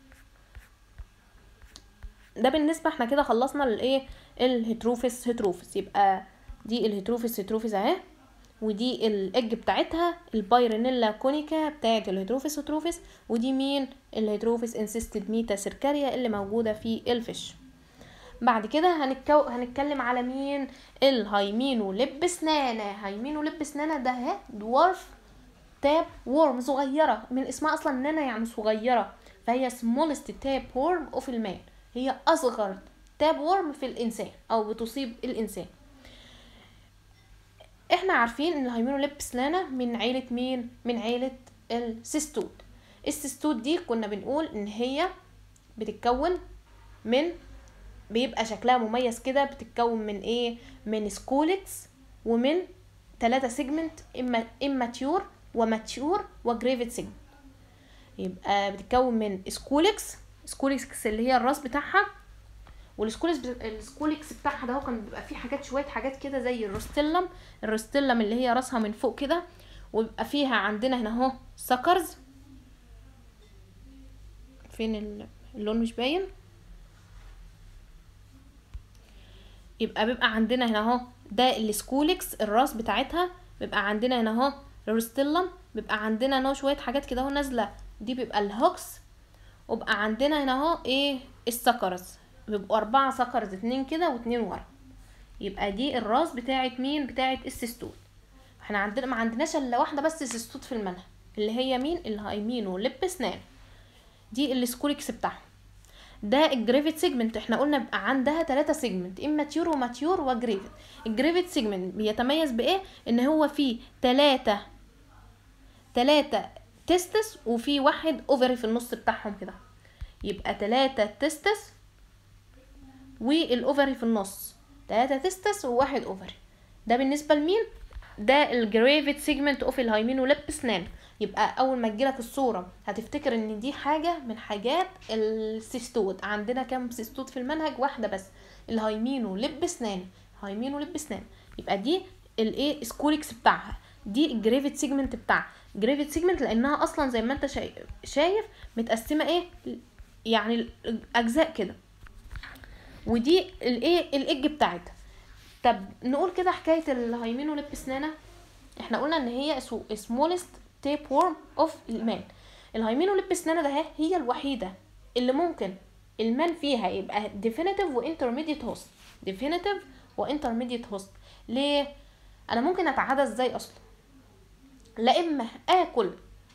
ده بالنسبة احنا كده خلصنا الايه الهيتروفيس هيتروفيس يبقى دي الهيتروفيس هيتروفيس اهي ودي الاج بتاعتها البايرينيلا كونيكا بتاعت الهيدروفيس هيدروفيس ودي مين الهيدروفيس انسيستد ميتا سيركاريا اللي موجودة في الفش بعد كده هنتكو... هنتكلم على مين الهايمينو لب سنانة هايمينو لب سنانة ده اهي دوارف تاب وورم صغيرة من اسمها اصلا نانا يعني صغيرة فهي سمولست تاب وورم اوف المان هي اصغر تاب وورم في الانسان او بتصيب الانسان احنا عارفين ان الهايمينوليبس لانا من عيلة مين من عيلة السيستود السيستود دي كنا بنقول ان هي بتتكون من بيبقى شكلها مميز كده بتتكون من ايه من سكولكس ومن ثلاثة سيجمنت اما اماتيور وماتيور وجريفيد سيجمنت يبقى بتتكون من سكولكس سكولكس اللي هي الراس بتاعها والسكولكس السكولكس بتاعها ده هو كان بيبقى فيه حاجات شويه حاجات كده زي الروستيلم الروستيلم اللي هي راسها من فوق كده ويبقى فيها عندنا هنا اهو سكرز فين ال- اللون مش باين يبقى بيبقى عندنا هنا اهو ده السكولكس الراس بتاعتها بيبقى عندنا هنا اهو الروستيلم بيبقى عندنا هنا شويه حاجات كده اهو نازله دي بيبقى الهوكس وبقى عندنا هنا اهو ايه السكرز بيبقوا اربعة سكرز اتنين كده واتنين ورا يبقى دي الراس بتاعت مين بتاعت السيستول احنا عندنا ما عندناش الا واحده بس سيستوت في المنهج اللي هي مين الهايمينو لب سنان دي السكوليكس بتاعهم ده الجريفيت سيجمنت احنا قلنا بقى عندها ثلاثة سيجمنت اماتيور وماتيور وجريفيت الجريفيت سيجمنت بيتميز بايه ان هو فيه ثلاثة ثلاثة تستس وفي واحد اوفري في النص بتاعهم كده يبقى ثلاثة تستس والاوفري في النص ثلاثة تستس وواحد اوفري ده بالنسبة لمين ده الجريفيت سيجمنت اوف الهايمينو لب سنان يبقى اول ما تجيلك الصوره هتفتكر ان دي حاجه من حاجات السيستوت عندنا كام سيستوت في المنهج واحده بس الهايمينو لب سنان هايمينو لب سنان يبقى دي الايه سكوليكس بتاعها دي الجريفيت سيجمنت بتاعها جريفيت سيجمنت لانها اصلا زي ما انت شايف شايف متقسمه ايه يعني اجزاء كده ودي الايه الايج بتاعتها طب نقول كده حكايه الهايمينو لب سنانه احنا قلنا ان هي سمولست تيب وورم اوف المان الهايمينو لب سنانه ده هي الوحيده اللي ممكن المان فيها يبقى ديفينيتيف وانترميديت هوست ديفينيتيف وانترميديت هوست ليه انا ممكن اتعادى ازاي اصلا لا اما اكل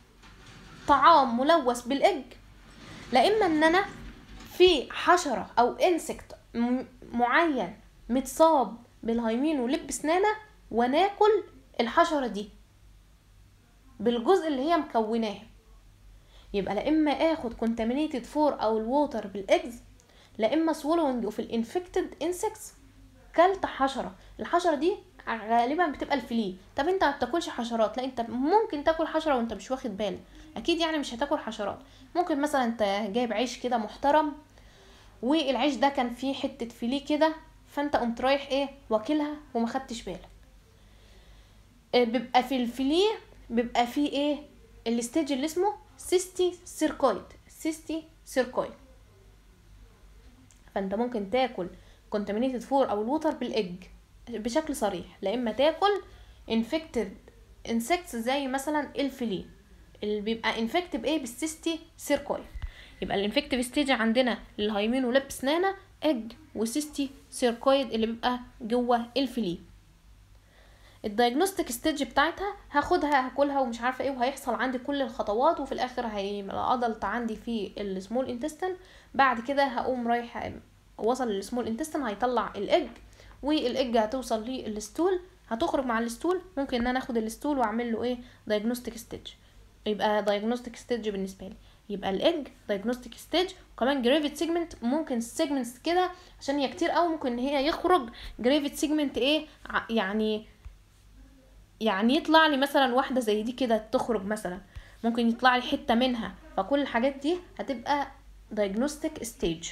طعام ملوث بالاج لا اما ان انا في حشره او انسكت معين متصاب بالهايمينو لب سنانه وناكل الحشره دي بالجزء اللي هي مكوناه يبقى لا اما اخد contaminated فور او الووتر بالاجز لا اما swallowing اوف الانفكتد انسكتس كلت حشره الحشره دي غالبا بتبقى الفليه طب انت ما بتاكلش حشرات لا انت ممكن تاكل حشره وانت مش واخد بالك اكيد يعني مش هتاكل حشرات ممكن مثلا انت جايب عيش كده محترم والعيش ده كان فيه حته فيليه كده فانت قمت رايح ايه واكلها وما خدتش بالك بيبقى في الفيليه بيبقى فيه ايه الستيج اللي اسمه سيستي سيركويد سيستي سيركويد فانت ممكن تاكل contaminated فور او الووتر بالاج بشكل صريح لا اما تاكل infected insects زي مثلا الفيليه اللي بيبقى انفكت بايه بالسيستي سيركويد يبقى الانفكتيف ستيج عندنا للهايمين ولب سنانه اج وسيستي سيركويد اللي بيبقى جوه الفيليه الدايجنوستيك ستيج بتاعتها هاخدها هاكلها ومش عارفه ايه وهيحصل عندي كل الخطوات وفي الاخر هيبقى الادلت عندي في السمول انتستين بعد كده هقوم رايح وصل للسمول انتستين هيطلع الاج والاج هتوصل للستول هتخرج مع الستول ممكن ان انا اخد الستول واعمل له ايه دايجنوستيك ستيج يبقى دايجنوستيك ستيج بالنسبه لي يبقى الاج دايجنوستيك ستيج وكمان جريفيت سيجمنت ممكن سيجمنتس كده عشان هي كتير قوي ممكن ان هي يخرج جريفيت سيجمنت ايه يعني يعني يطلع لي مثلا واحده زي دي كده تخرج مثلا ممكن يطلع لي حته منها فكل الحاجات دي هتبقى diagnostic stage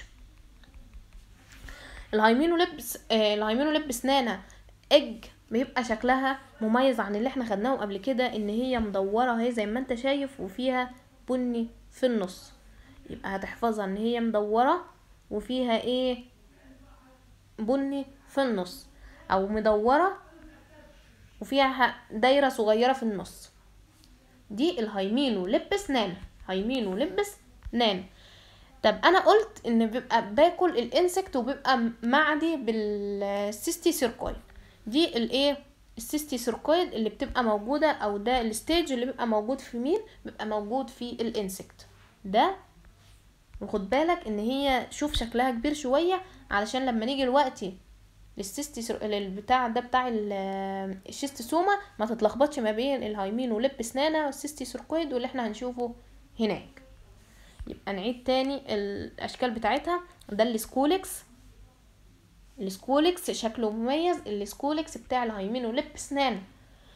الهايمينو لبس آه الهايمينو لبس نانا اج بيبقى شكلها مميز عن اللي احنا خدناه قبل كده ان هي مدوره اهي زي ما انت شايف وفيها بني في النص يبقى هتحفظها ان هي مدوره وفيها ايه بني في النص او مدوره وفيها دايره صغيره في النص دي الهايمينو لبس نان هايمينو لبس نان طب انا قلت ان بيبقى باكل الانسكت وبيبقى معدي بالسيستي سيركويد دي الايه السيستي سيركويد اللي بتبقى موجوده او ده الستيج اللي بيبقى موجود في مين بيبقى موجود في الانسكت ده وخد بالك ان هي شوف شكلها كبير شويه علشان لما نيجي دلوقتي للسيستي سر... البتاع ده بتاع الشيستوسوما ما تتلخبطش ما بين الهايمين ولب سنانه والسيستي سيركويد واللي احنا هنشوفه هناك يبقى نعيد تاني الاشكال بتاعتها ده السكولكس السكولكس شكله مميز السكولكس بتاع الهايمين ولب سنان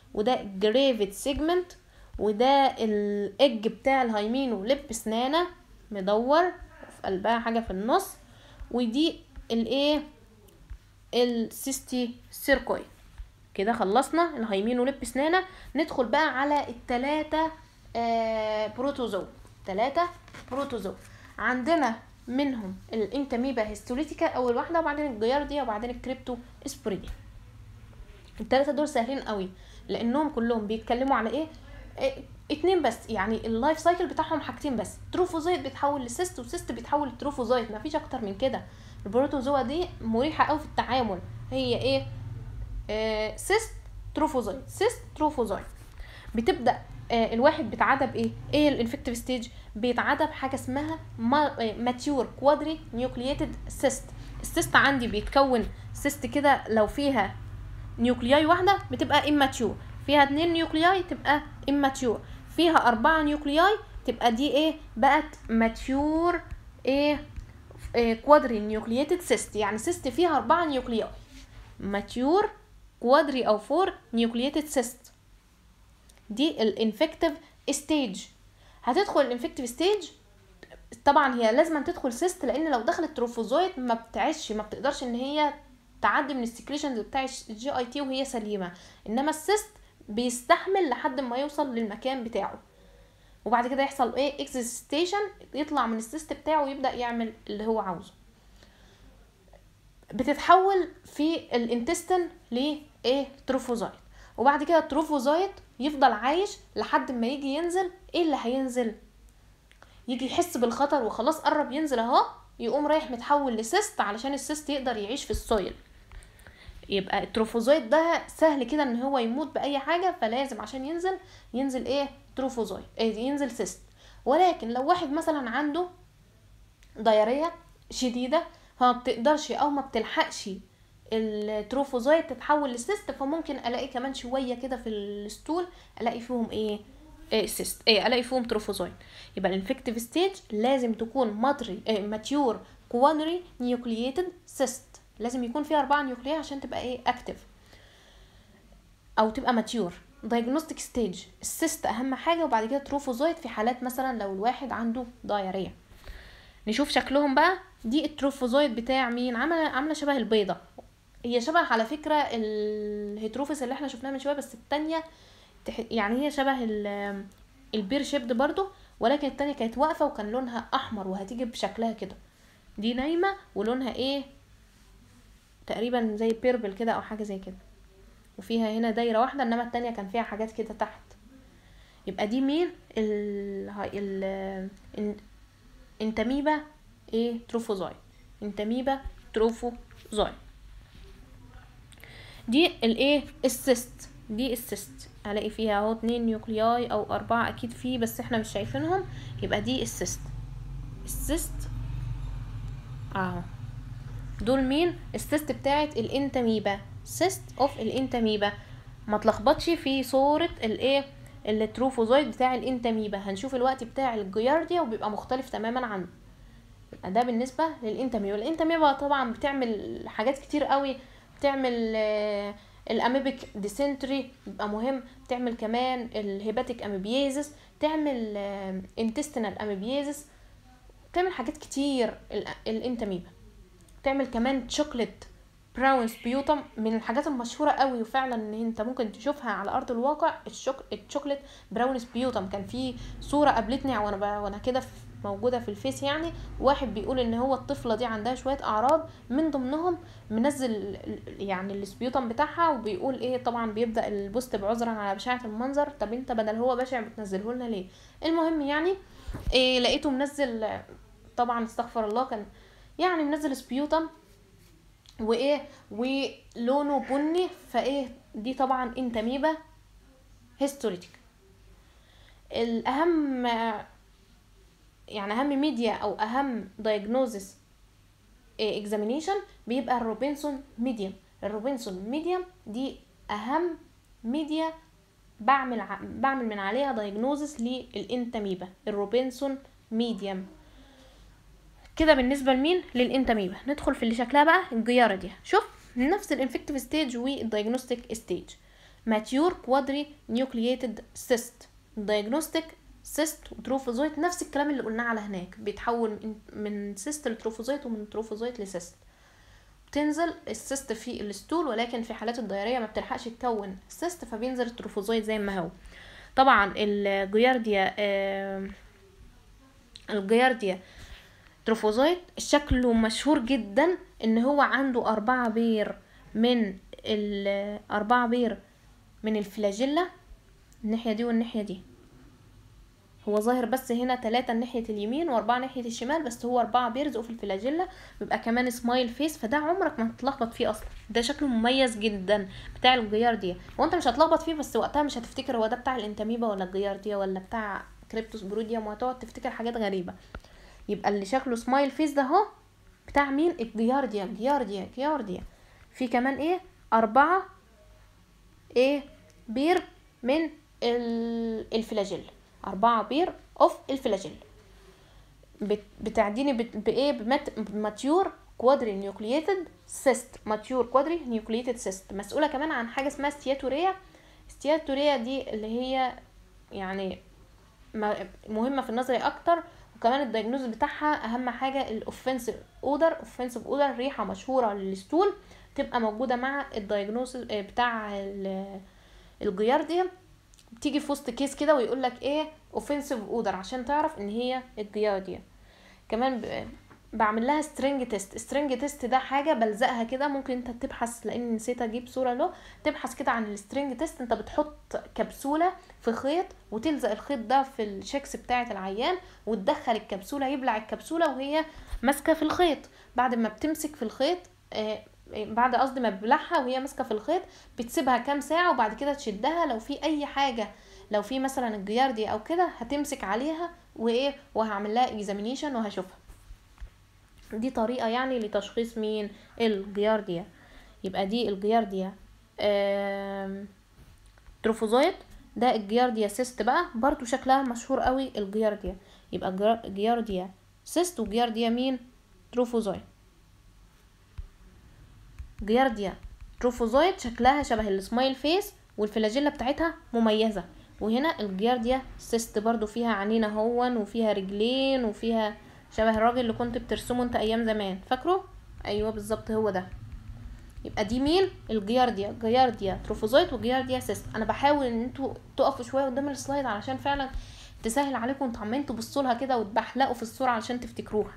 وده جريفيد سيجمنت وده الايج بتاع الهايمينو لب سنانة مدور في قلبها حاجة في النص ودي الايه السيستي سيركوي كده خلصنا الهايمين ولب سنانة ندخل بقى على التلاتة آه بروتوزو تلاتة بروتوزو عندنا منهم الانتاميبا هيستوليتيكا اول واحدة وبعدين الجيارديا وبعدين الكريبتو اسبوريديا التلاتة دول سهلين قوي لانهم كلهم بيتكلموا على ايه, إيه اتنين بس يعني اللايف سايكل بتاعهم حاجتين بس تروفوزايت بيتحول لسيست وسيست بيتحول لتروفوزايت مفيش اكتر من كده البروتوزوا دي مريحه قوي في التعامل هي ايه آه سيست تروفوزايت سيست تروفوزايت بتبدا آه الواحد بيتعدى بايه ايه الانفكتيف ستيج بيتعدى بحاجه اسمها ماتيور كوادري نيوكلييتد سيست السيست عندي بيتكون سيست كده لو فيها نيوكلياي واحده بتبقى اماتيور فيها اتنين نيوكلياي تبقى اماتيور فيها اربعه نيوكلياي تبقى دي ايه بقت ماتيور ايه كوادري نيوكلييتد سيست يعني سيست فيها أربعة نيوكلياي ماتيور كوادري أو فور نيوكلييتد سيست دي الانفكتيف ستيج هتدخل الانفكتيف ستيج طبعا هي لازم تدخل سيست لان لو دخلت تروفوزويت ما بتعيش ما بتقدرش ان هي تعدي من السكريشنز بتاع الجي اي تي وهي سليمه انما السيست بيستحمل لحد ما يوصل للمكان بتاعه وبعد كده يحصل ايه اكزيستيشن يطلع من السيست بتاعه ويبدا يعمل اللي هو عاوزه بتتحول في الانتستين لايه تروفوزايت وبعد كده التروفوزايت يفضل عايش لحد ما يجي ينزل ايه اللي هينزل يجي يحس بالخطر وخلاص قرب ينزل اهو يقوم رايح متحول لسيست علشان السيست يقدر يعيش في السويل يبقى التروفوزايت ده سهل كده ان هو يموت باي حاجه فلازم عشان ينزل ينزل ايه تروفوزايت إيه ينزل سيست ولكن لو واحد مثلا عنده ضياريه شديده فما بتقدرش او ما بتلحقش التروفوزايت تتحول لسيست فممكن الاقي كمان شويه كده في الستول الاقي فيهم ايه إيه سيست ايه الاقي فيهم تروفوزايت يبقى الانفكتيف ستيج لازم تكون ماتري إيه ماتيور كوانري نيوكلييتد سيست لازم يكون فيها أربعة نيوكليا عشان تبقى ايه اكتف او تبقى ماتيور دايجنوستيك ستيج السيست اهم حاجه وبعد كده تروفوزايت في حالات مثلا لو الواحد عنده دايريه نشوف شكلهم بقى دي التروفوزايت بتاع مين عامله عامله شبه البيضه هي شبه على فكره الهيتروفيس اللي احنا شفناها من شويه بس التانية يعني هي شبه البير شيبد برضو ولكن التانية كانت واقفه وكان لونها احمر وهتيجي بشكلها كده دي نايمه ولونها ايه تقريبا زي بيربل كده او حاجه زي كده وفيها هنا دايره واحده انما التانية كان فيها حاجات كده تحت يبقى دي مين ال ال انتاميبا ايه تروفوزاي انتاميبا تروفوزاي دي الايه السيست دي السيست هلاقي فيها اهو اتنين نيوكلياي او اربعة اكيد فيه بس احنا مش شايفينهم يبقى دي السيست السيست اهو دول مين السيست بتاعت الانتاميبا سيست اوف الانتاميبا ما تلخبطش في صورة الايه التروفوزويد بتاع الانتاميبا هنشوف الوقت بتاع الجيارديا وبيبقى مختلف تماما عنه يبقى ده بالنسبة للانتاميبا الانتاميبا طبعا بتعمل حاجات كتير قوي بتعمل آه الاميبيك ديسنتري بيبقى مهم بتعمل كمان الهيباتيك اميبيازيس تعمل آه انتستينال اميبيازيس بتعمل حاجات كتير الانتاميبا تعمل كمان شوكليت براون سبيوتم من الحاجات المشهوره قوي وفعلا ان انت ممكن تشوفها على ارض الواقع الشوك... الشوكليت براون سبيوتم كان في صوره قابلتني وانا ب... وانا كده موجوده في الفيس يعني واحد بيقول ان هو الطفله دي عندها شويه اعراض من ضمنهم منزل يعني السبيوتم بتاعها وبيقول ايه طبعا بيبدا البوست بعذرا على بشاعه المنظر طب انت بدل هو بشع بتنزله لنا ليه المهم يعني إيه لقيته منزل طبعا استغفر الله كان يعني منزل سبيوتم وايه ولونه بني فايه دي طبعا انتاميبا هيستوريتيك الاهم يعني اهم ميديا او اهم دايجنوزس اكزامينيشن بيبقى الروبنسون ميديوم الروبنسون ميديوم دي اهم ميديا بعمل ع... بعمل من عليها دايجنوزس للانتاميبا الروبنسون ميديوم كده بالنسبه لمين للانتاميبا ندخل في اللي شكلها بقى الجياره دي شوف نفس الانفكتيف ستيج والدايجنوستيك ستيج mature quadri nucleated cyst diagnostic cyst وتروفوزويت نفس الكلام اللي قلناه على هناك بيتحول من- من سيست لتروفوزويت ومن تروفوزويت لسيست بتنزل السيست في الستول ولكن في حالات الدياريه ما بتلحقش تكون السيست فبينزل التروفوزويت زي ما هو طبعا الجيارديا آه الجيارديا تروفوزويت شكله مشهور جدا ان هو عنده أربعة بير من ال أربعة بير من الفلاجيلا الناحية دي والناحية دي هو ظاهر بس هنا تلاتة ناحية اليمين وأربعة ناحية الشمال بس هو أربعة بيرزقوا في الفلاجيلا بيبقى كمان سمايل فيس فده عمرك ما هتتلخبط فيه أصلا ده شكله مميز جدا بتاع الجيارديا وانت مش هتلخبط فيه بس وقتها مش هتفتكر هو ده بتاع الانتاميبا ولا الجيارديا ولا بتاع كريبتوس بروديوم وهتقعد تفتكر حاجات غريبة يبقى اللي شكله سمايل فيس ده اهو بتاع مين الجيارديا جيارديا جيارديا في كمان ايه أربعة ايه بير من ال- الفلاجيل أربعة بير اوف الفلاجيل بت- بتعديني بت- بايه بمات- بماتيور كوادري نيوكلييتد سيست ماتيور كوادري نيوكلييتد سيست مسؤولة كمان عن حاجة اسمها ستياتوريا ستياتوريا دي اللي هي يعني ما- مهمة في النظري اكتر وكمان الدايجنوز بتاعها اهم حاجة الاوفنسيف اودر اوفنسيف اودر ريحة مشهورة للستول تبقى موجودة مع الدايجنوز بتاع ال- الجيارديا بتيجي في وسط كيس كده ويقول لك ايه اوفنسيف اودر عشان تعرف ان هي الجيارديا كمان ب... بعمل لها سترينج تيست سترينج تيست ده حاجه بلزقها كده ممكن انت تبحث لان نسيت اجيب صوره له تبحث كده عن السترينج تيست انت بتحط كبسوله في خيط وتلزق الخيط ده في الشكس بتاعه العيان وتدخل الكبسوله يبلع الكبسوله وهي ماسكه في الخيط بعد ما بتمسك في الخيط آه، بعد قصدي ما ببلعها وهي ماسكه في الخيط بتسيبها كام ساعه وبعد كده تشدها لو في اي حاجه لو في مثلا الجياردي او كده هتمسك عليها وايه وهعمل لها اكزامينيشن وهشوفها دي طريقه يعني لتشخيص مين الجيارديا يبقى دي الجيارديا آم، تروفوزويت ده الجيارديا سيست بقى برضو شكلها مشهور قوي الجيارديا يبقى جرا- جيارديا سيست وجيارديا مين تروفوزويت جيارديا تروفوزويت شكلها شبه السمايل فيس والفلاجيلا بتاعتها مميزة وهنا الجيارديا سيست برضو فيها عينين اهون وفيها رجلين وفيها شبه الراجل اللي كنت بترسمه انت ايام زمان فاكره ايوه بالظبط هو ده يبقى دي مين الجيارديا جيارديا تروفوزويت وجيارديا سيست انا بحاول ان انتوا تقفوا شويه قدام السلايد علشان فعلا تسهل عليكم انتوا عمالين تبصوا لها كده وتبحلقوا في الصوره علشان تفتكروها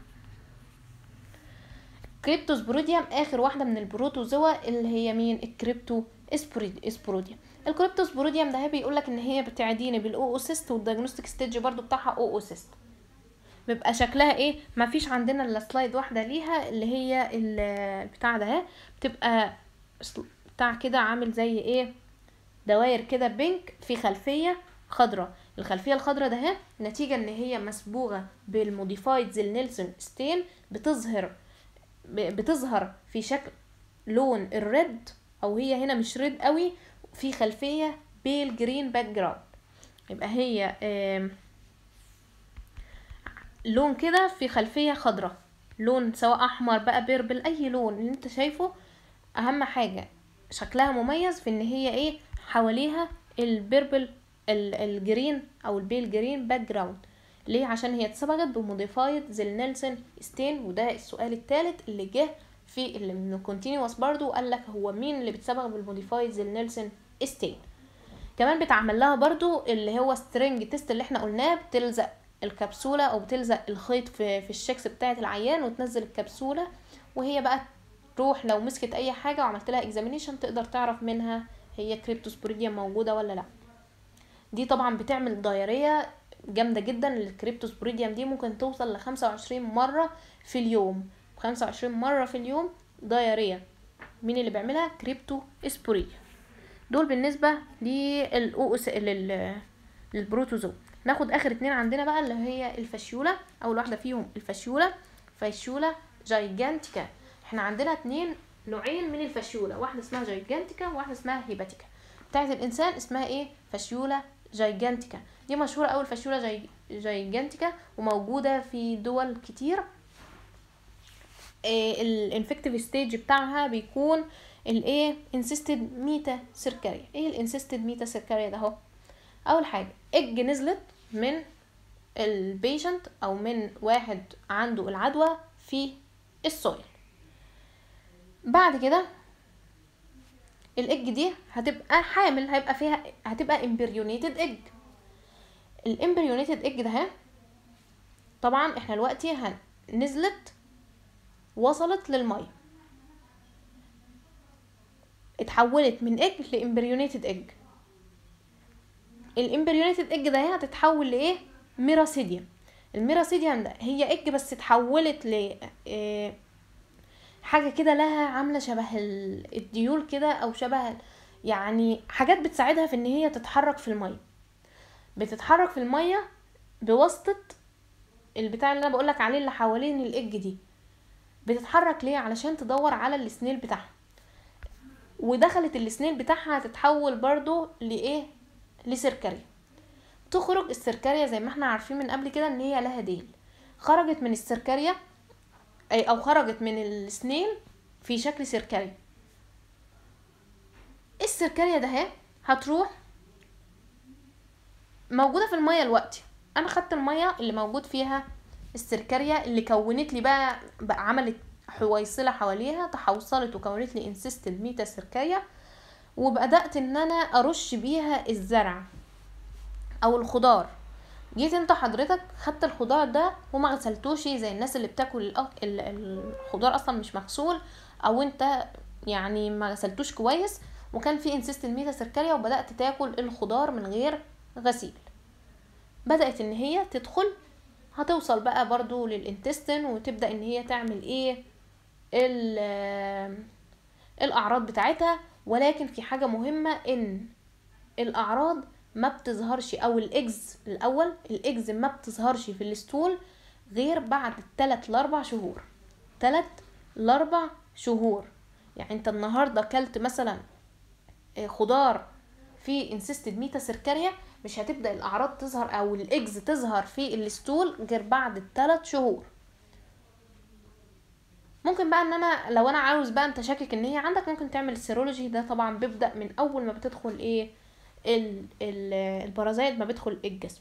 كريبتوس بروديوم اخر واحده من البروتوزوا اللي هي مين الكريبتو اسبوريد- اسبوروديوم الكريبتوس بروديوم ده بيقول لك ان هي بتعديني بالاوسيست والديagnostic ستيج برضو بتاعها اوسيست بيبقى شكلها ايه ما فيش عندنا الا سلايد واحده ليها اللي هي ال- بتاع ده اهي بتبقى سل- بتاع كده عامل زي ايه دواير كده بينك في خلفيه خضراء الخلفيه الخضراء ده اهي نتيجه ان هي مسبوغه بالموديفايد زي نيلسون ستين بتظهر ب- بتظهر في شكل لون الريد او هي هنا مش ريد قوي في خلفيه بيل جرين باك جراوند يبقى هي آم، لون كده في خلفيه خضراء لون سواء احمر بقى بيربل اي لون اللي انت شايفه اهم حاجه شكلها مميز في ان هي ايه حواليها البيربل ال- الجرين او البيل جرين باك جراوند ليه عشان هي اتصبغت بموديفايد زي نيلسون ستين وده السؤال الثالث اللي جه في اللي من كونتينوس برضو قال لك هو مين اللي بيتصبغ بالموديفايد زي نيلسون ستين كمان بتعمل لها برضو اللي هو سترينج تيست اللي احنا قلناه بتلزق الكبسولة او بتلزق الخيط في, في الشكس بتاعة العيان وتنزل الكبسولة وهي بقى تروح لو مسكت اي حاجة وعملت لها اكزامينيشن تقدر تعرف منها هي كريبتوسبوريديوم موجودة ولا لا دي طبعا بتعمل دايرية جامدة جدا الكريبتوسبوريديوم دي ممكن توصل لخمسة وعشرين مرة في اليوم خمسة وعشرين مرة في اليوم دايرية مين اللي بيعملها كريبتو اسبوريديوم دول بالنسبة للأوس لل للبروتوزو ناخد اخر اتنين عندنا بقى اللي هي الفاشيولا اول واحدة فيهم الفاشيولا فاشيولا جايجانتيكا احنا عندنا اتنين نوعين من الفاشيولا واحدة اسمها جايجانتيكا وواحدة اسمها هيباتيكا بتاعت الانسان اسمها ايه فاشيولا جايجانتيكا دي مشهورة اوي الفاشيولا جاي... جايجانتيكا وموجودة في دول كتير الانفكتيف ستيج بتاعها بيكون الايه انسيستد ميتا سيركاريا ايه الانسيستد ميتا سيركاريا ده اهو اول حاجه اج نزلت من البيشنت او من واحد عنده العدوى في السويل بعد كده الاج دي هتبقى حامل هيبقى فيها هتبقى امبريونيتد اج الامبريونيتد اج ده ها طبعا احنا دلوقتي هن- نزلت وصلت للميه اتحولت من اج لامبريونيتد اج الامبريونيتد اج ده هتتحول لايه ميراسيديوم الميراسيديوم ده هي اج بس اتحولت ل إيه، حاجه كده لها عامله شبه ال- الديول كده او شبه ال- يعني حاجات بتساعدها في ان هي تتحرك في الميه بتتحرك في الميه بواسطه البتاع اللي انا بقولك عليه اللي حوالين الاج دي بتتحرك ليه علشان تدور على السنيل بتاعها ودخلت السنيل بتاعها هتتحول برضو لايه لسركريا تخرج السركريا زي ما احنا عارفين من قبل كده ان هي لها ديل خرجت من السركريا اي او خرجت من السنيل في شكل سركريا السركريا ده اهي هتروح موجوده في الميه دلوقتي انا خدت الميه اللي موجود فيها السركريا اللي كونت لي بقى, بقى عملت حويصله حواليها تحوصلت وكونت لي انسيستد ميتا سركريا وبدات ان انا ارش بيها الزرع او الخضار جيت انت حضرتك خدت الخضار ده وما غسلتوش زي الناس اللي بتاكل الأك- ال- الخضار اصلا مش مغسول او انت يعني ما غسلتوش كويس وكان في انسيستد ميتا سركريا وبدات تاكل الخضار من غير غسيل بدات ان هي تدخل هتوصل بقى برضو للانتستين وتبدا ان هي تعمل ايه ال- الاعراض بتاعتها ولكن في حاجه مهمه ان الاعراض ما بتظهرش او الاجز الاول الاجز ما بتظهرش في الستول غير بعد 3 ل 4 شهور 3 ل 4 شهور يعني انت النهارده اكلت مثلا آه، خضار فيه انسيستد ميتا سيركاريا مش هتبدا الاعراض تظهر او الاجز تظهر في الستول غير بعد الثلاث شهور ممكن بقى ان انا لو انا عاوز بقى انت شاكك ان هي عندك ممكن تعمل السيرولوجي ده طبعا بيبدا من اول ما بتدخل ايه ال ال البرازيت ما بيدخل الجسم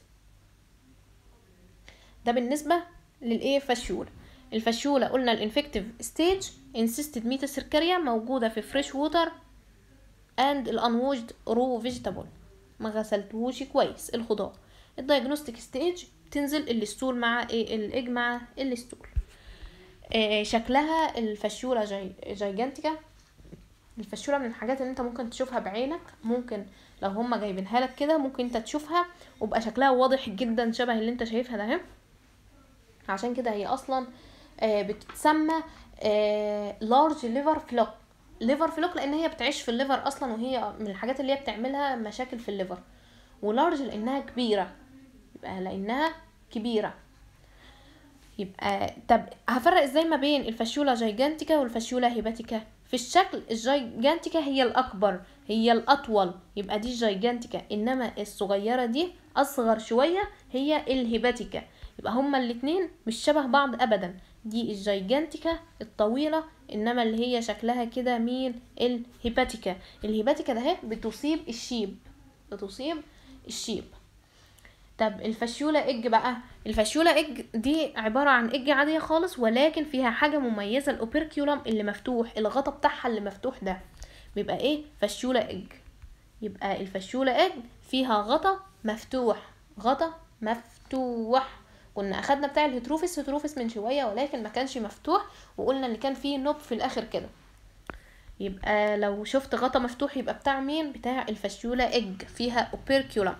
ده بالنسبه للايه فشوله الفشوله قلنا الانفكتيف ستيج انسيستد ميتا سيركاريا موجوده في فريش ووتر اند الانوجد رو فيجيتابل ما غسلتهوش كويس الخضار الدايجنوستيك ستيج بتنزل الستول مع ايه الايج مع الستول آه، شكلها الفشولة جاي جايجانتيكا الفشولة من الحاجات اللي انت ممكن تشوفها بعينك ممكن لو هما جايبينها لك كده ممكن انت تشوفها وبقى شكلها واضح جدا شبه اللي انت شايفها ده اهي. عشان كده هي اصلا آه، بتتسمى لارج ليفر فلوك ليفر فلوك لان هي بتعيش في الليفر اصلا وهي من الحاجات اللي هي بتعملها مشاكل في الليفر ولارج لانها كبيره يبقى لانها كبيره يبقى طب هفرق ازاي ما بين الفاشيولا جايجانتيكا والفاشيولا هيباتيكا في الشكل الجايجانتيكا هي الاكبر هي الاطول يبقى دي الجايجانتيكا انما الصغيره دي اصغر شويه هي الهيباتيكا يبقى هما الاتنين مش شبه بعض ابدا دي الجايجانتيكا الطويله انما اللي هي شكلها كده مين الهيباتيكا الهيباتيكا ده اهي بتصيب الشيب بتصيب الشيب طب الفاشيولا اج بقى الفاشيولا اج دي عبارة عن اج عادية خالص ولكن فيها حاجة مميزة الاوبركيولم اللي مفتوح الغطا بتاعها اللي مفتوح ده بيبقى ايه فاشيولا اج يبقى الفاشيولا اج فيها غطا مفتوح غطا مفتوح كنا اخدنا بتاع الهيتروفيس هيتروفيس من شوية ولكن ما كانش مفتوح وقلنا ان كان فيه نوب في الاخر كده يبقى لو شفت غطا مفتوح يبقى بتاع مين بتاع الفاشيولا اج فيها اوبركيولم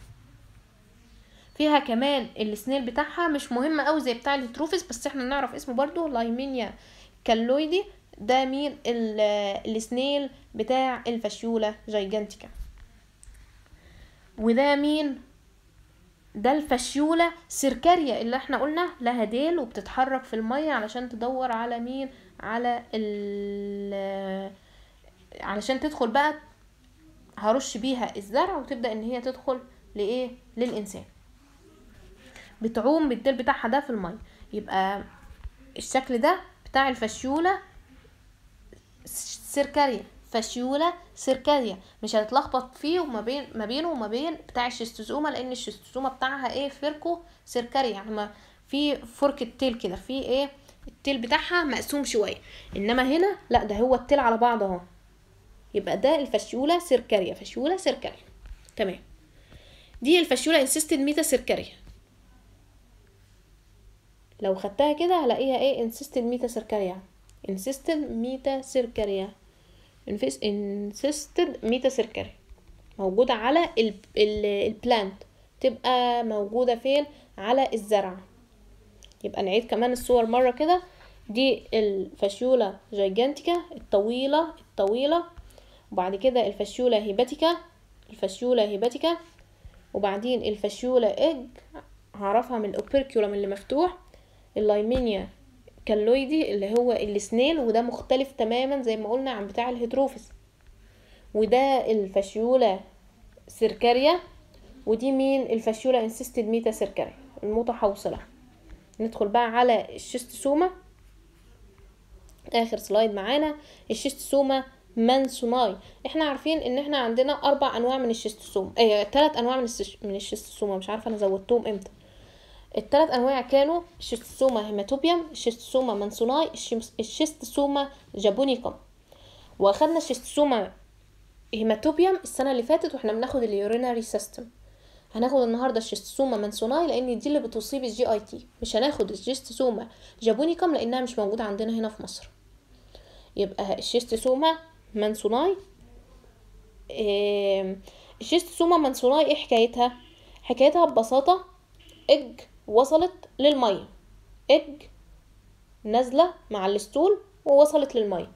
فيها كمان السنيل بتاعها مش مهم قوي زي بتاع الهيتروفيس بس احنا نعرف اسمه برضو لايمينيا كالويدي ده مين ال- السنيل بتاع الفاشيولا جايجانتيكا وده مين ده الفاشيولا سيركاريا اللي احنا قلنا لها ديل وبتتحرك في المية علشان تدور على مين على ال علشان تدخل بقى هرش بيها الزرع وتبدأ ان هي تدخل لايه للانسان بتعوم بالديل بتاعها ده في المية يبقى الشكل ده بتاع الفاشيولا سيركاريا فاشيولا سيركاديا مش هتتلخبط فيه وما بين ما بينه وما بين بتاع الشيستوزوما لان الشيستوزوما بتاعها ايه فيركو سيركاريا يعني ما في فرك التيل كده في ايه التيل بتاعها مقسوم شويه انما هنا لا ده هو التيل على بعض اهو يبقى ده الفاشيولا سيركاريا فاشيولا سيركاريا تمام دي الفاشيولا انسيستد ميتا سيركاريا لو خدتها كده هلاقيها ايه انسيستد ميتا سيركاريا انسيستد ميتا سيركاريا انسيستد ميتا سيركاريا موجودة على البلانت تبقى موجودة فين على الزرع يبقى نعيد كمان الصور مرة كده دي الفاشيولا جايجانتيكا الطويلة الطويلة وبعد كده الفاشيولا هيباتيكا الفاشيولا هيباتيكا وبعدين الفاشيولا ايج هعرفها من الاوبركيولم اللي مفتوح اللايمينيا كالويدي اللي هو السنيل وده مختلف تماما زي ما قلنا عن بتاع الهيدروفيس وده الفاشيولا سيركاريا ودي مين الفاشيولا انسيستد ميتا سيركاريا المتحوصلة ندخل بقى على الشيستوسوما اخر سلايد معانا الشيستوسوما مانسوناي احنا عارفين ان احنا عندنا اربع انواع من الشيستوسوما ايه ثلاث انواع من السش... من الشيستوسوما مش عارفه انا زودتهم امتى الثلاث انواع كانوا الشيستوسوما هيماتوبيوم الشيستوسوما مانسوناي الشيستوسوما جابونيكوم واخدنا الشيستوسوما هيماتوبيوم السنه اللي فاتت واحنا بناخد اليوريناري سيستم هناخد النهارده الشيستوسوما مانسوناي لان دي اللي بتصيب الجي اي تي مش هناخد الشيستوسوما جابونيكوم لانها مش موجوده عندنا هنا في مصر يبقى الشيستوسوما مانسوناي إيه الشيستوسوما مانسوناي ايه حكايتها حكايتها ببساطه اج وصلت للميه اج نازله مع الستول ووصلت للميه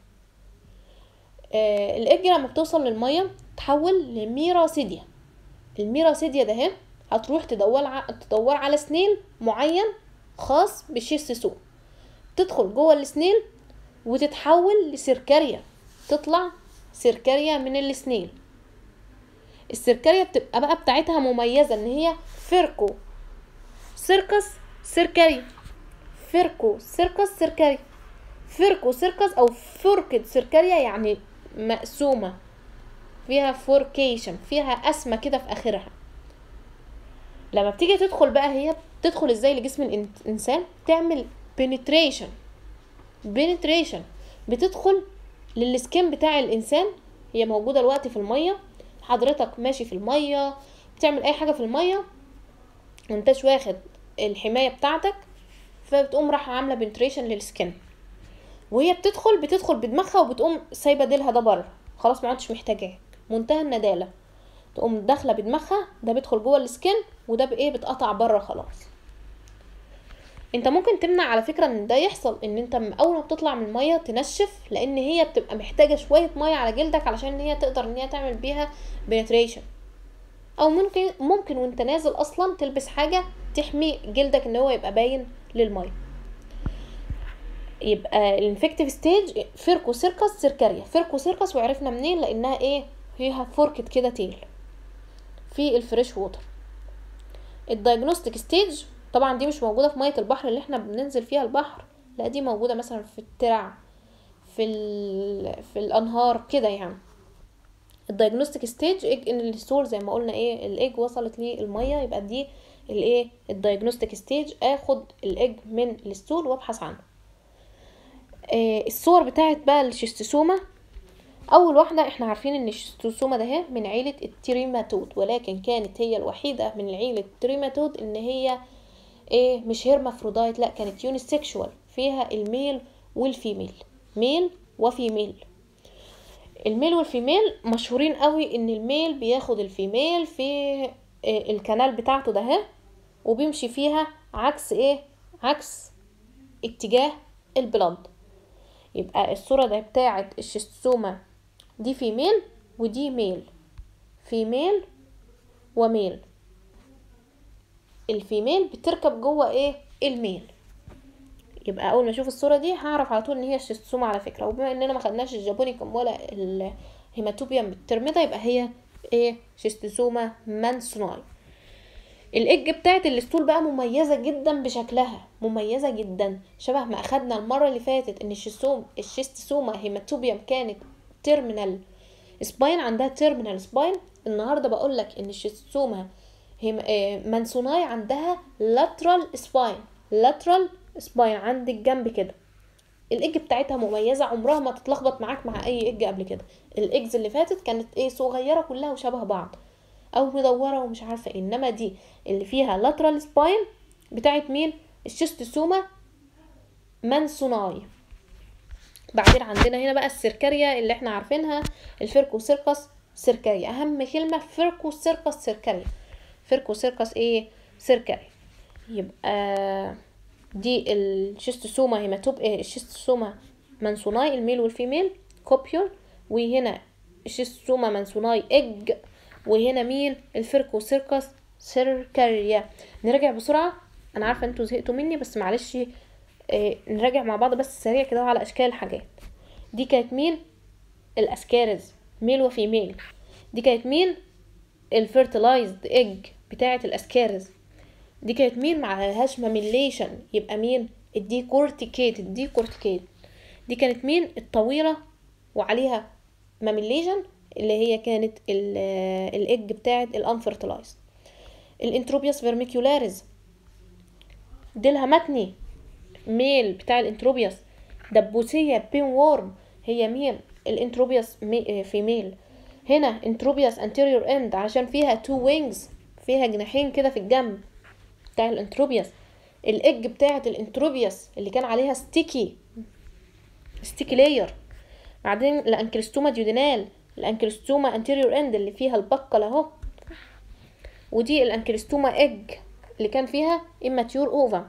آه الاج لما بتوصل للميه تحول لميراسيديا الميراسيديا ده اهي هتروح تدور ع... تدور على سنيل معين خاص بالشيستوسوم تدخل جوه السنيل وتتحول لسيركاريا تطلع سيركاريا من السنيل السيركاريا بتبقى بقى بتاعتها مميزة ان هي فيركو سيركس سيركاري فيركو سيركس سيركاري فيركو سيركس او فوركد سيركاريا يعني مقسومة فيها فوركيشن فيها قسمة كده في اخرها لما بتيجي تدخل بقى هي بتدخل ازاي لجسم الانسان تعمل penetration penetration بتدخل للسكين بتاع الانسان هي موجودة الوقت في المية حضرتك ماشي في المية بتعمل اي حاجة في المية وانتش واخد الحماية بتاعتك فبتقوم راح عاملة بنتريشن للسكين وهي بتدخل بتدخل بدماغها وبتقوم سايبة ديلها ده بره خلاص ما عدتش محتاجاه منتهى الندالة تقوم داخلة بدماغها ده بيدخل جوه السكين وده بايه بتقطع بره خلاص انت ممكن تمنع على فكره ان ده يحصل ان انت اول ما بتطلع من الميه تنشف لان هي بتبقى محتاجه شويه ميه على جلدك علشان ان هي تقدر ان هي تعمل بيها بنتريشن او ممكن ممكن وانت نازل اصلا تلبس حاجه تحمي جلدك ان هو يبقى باين للميه يبقى الانفكتيف ستيج فيركو سيركس سيركاريا فيركو سيركس وعرفنا منين لانها ايه فيها فوركت كده تيل في الفريش ووتر الدايجنوستيك ستيج طبعا دي مش موجوده في ميه البحر اللي احنا بننزل فيها البحر لا دي موجوده مثلا في الترع في في الانهار كده يعني الدايجنوستيك ستيج ايج ان الستور زي ما قلنا ايه الايج وصلت للميه يبقى دي الايه الدايجنوستيك ستيج اخد الايج من الستول وابحث عنه آه الصور بتاعت بقى الشيستوسوما اول واحده احنا عارفين ان الشيستوسوما ده هي من عيله التريماتود ولكن كانت هي الوحيده من عيله التريماتود ان هي ايه مش هيرمافرودايت لا كانت يونيسكشوال فيها الميل والفيميل ميل وفيميل الميل والفيميل مشهورين قوي ان الميل بياخد الفيميل في إيه الكنال بتاعته ده اهي وبيمشي فيها عكس ايه عكس اتجاه البلد يبقى الصورة ده بتاعت الشيستوسوما دي فيميل ودي ميل فيميل وميل الفيميل بتركب جوه ايه الميل يبقى اول ما اشوف الصوره دي هعرف على طول ان هي الشيستوسوما على فكره وبما اننا ما خدناش الجابونيكم ولا الهيماتوبيوم بالترم ده يبقى هي ايه شيستوسوما مانسوناي الايج بتاعت الاسطول بقى مميزه جدا بشكلها مميزه جدا شبه ما اخدنا المره اللي فاتت ان الشيستوم الشيستوسوما هيماتوبيوم كانت تيرمينال سباين عندها تيرمينال سباين النهارده بقول لك ان الشيستوسوما هي مانسوناي عندها لاترال سباين لاترال سباين عند الجنب كده الايج بتاعتها مميزه عمرها ما تتلخبط معاك مع اي ايج قبل كده الايجز اللي فاتت كانت ايه صغيره كلها وشبه بعض او مدوره ومش عارفه ايه انما دي اللي فيها لاترال سباين بتاعت مين الشيستوسوما مانسوناي بعدين عندنا هنا بقى السيركاريا اللي احنا عارفينها الفيركو سيركس سيركاريا اهم كلمه فيركو سيركس سيركاريا فيركو سيركس ايه سيركاريا يبقى دي الشيستوسوما هيماتوب ايه الشيستوسوما مانسوناي الميل والفيميل كوبيول وهنا الشيستوسوما مانسوناي اج وهنا مين الفيركو سيركس سيركاريا نرجع بسرعه انا عارفه انتوا زهقتوا مني بس معلش إيه نراجع مع بعض بس سريع كده على اشكال الحاجات دي كانت مين الاسكارز ميل وفيميل دي كانت مين الفيرتلايزد ايج بتاعه الاسكارز دي كانت مين معلهاش ماميليشن يبقى مين الديكورتيكيت الديكورتيكيت دي كانت مين الطويله وعليها ماميليشن اللي هي كانت الايج بتاعه الانفيرتلايزد الانتروبياس فيرميكولاريز ديلها متني ميل بتاع الانتروبياس دبوسية بين وورم هي مين الانتروبياس فيميل هنا انتروبياس anterior end عشان فيها تو وينجز فيها جناحين كده في الجنب بتاع الانتروبياس الايج بتاعة الانتروبياس اللي كان عليها ستيكي ستيكي لاير بعدين الانكريستوما ديودينال الانكريستوما anterior end اللي فيها البقل اهو ودي الانكريستوما ايج اللي كان فيها immature اوفا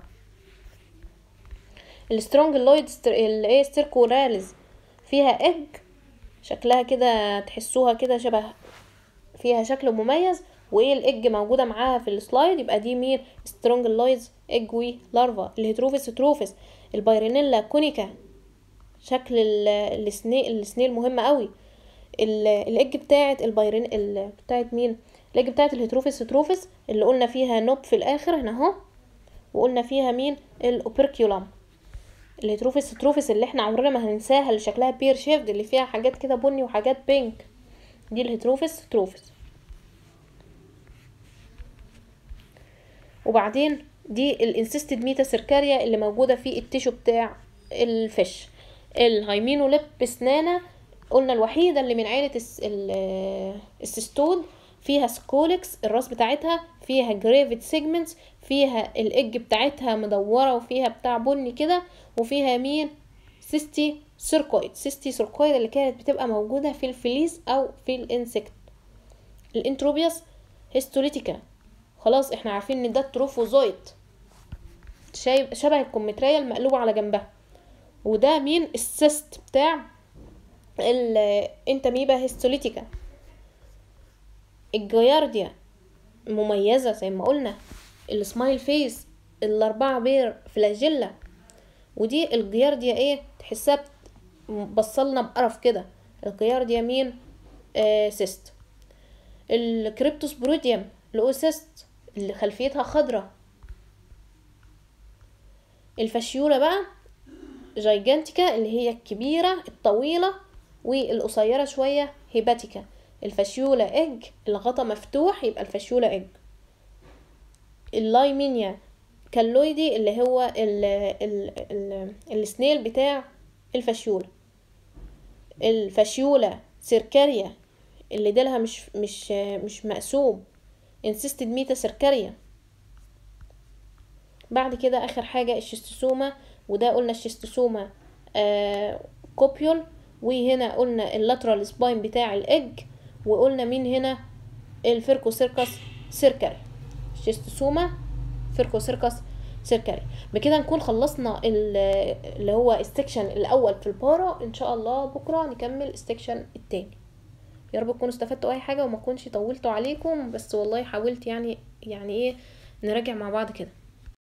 السترونج لويد الايه ستيركوراليز فيها ايج شكلها كده تحسوها كده شبه فيها شكل مميز وايه الايج موجوده معاها في السلايد يبقى دي مين سترونج لويدز ايج وي لارفا الهيتروفيس هيتروفيس البايرينيلا كونيكا شكل السنيل السنيل مهم قوي الايج بتاعت البايرين بتاعت مين الايج بتاعت الهيتروفيس هيتروفيس اللي قلنا فيها نوب في الاخر هنا اهو وقلنا فيها مين الاوبركيولم الهيتروفيس هيتروفيس اللي احنا عمرنا ما هننساها اللي شكلها بير شيفد اللي فيها حاجات كده بني وحاجات بينك دي الهيتروفيس هيتروفيس وبعدين دي الانسيستد ميتا سيركاريا اللي موجوده في التيشو بتاع الفش الهايمينو لب سنانة قلنا الوحيدة اللي من عيلة السيستود فيها سكولكس الراس بتاعتها فيها جريفيد سيجمنتس فيها الايج بتاعتها مدورة وفيها بتاع بني كده وفيها مين سيستي سيركويد سيستي سيركويد اللي كانت بتبقى موجودة في الفليس او في الانسكت الانتروبياس هيستوليتيكا خلاص احنا عارفين ان ده تروفوزويد شبه الكمثرية المقلوبة على جنبها وده مين السيست بتاع الانتاميبا هيستوليتيكا الجيارديا مميزة زي ما قلنا السمايل فيس الأربعة بير فلاجيلا ودي الجيارديا ايه تحسها بصلنا بقرف كده الجيارديا مين آه سيست الكريبتوس بروديوم الاوسيست اللي خلفيتها خضرة الفاشيولا بقى جايجانتيكا اللي هي الكبيرة الطويلة والقصيرة شوية هيباتيكا الفاشيولا ايج الغطا مفتوح يبقى الفاشيولا ايج اللايمينيا كالويدي اللي هو ال ال ال السنيل بتاع الفاشيولا الفاشيولا سيركاريا اللي ديلها مش مش مش مقسوم انسيستد ميتا سيركاريا بعد كده اخر حاجة الشيستوسوما وده قلنا الشيستوسوما آه كوبيول وهنا قلنا اللاترال سباين بتاع الايج وقلنا مين هنا الفيركو سيركس سيركري الشيستوسوما فيركو سيركس سيركري بكده نكون خلصنا اللي هو السكشن الاول في البارا ان شاء الله بكره نكمل السكشن التاني يا رب تكونوا استفدتوا اي حاجه وما كنتش طولتوا عليكم بس والله حاولت يعني يعني ايه نراجع مع بعض كده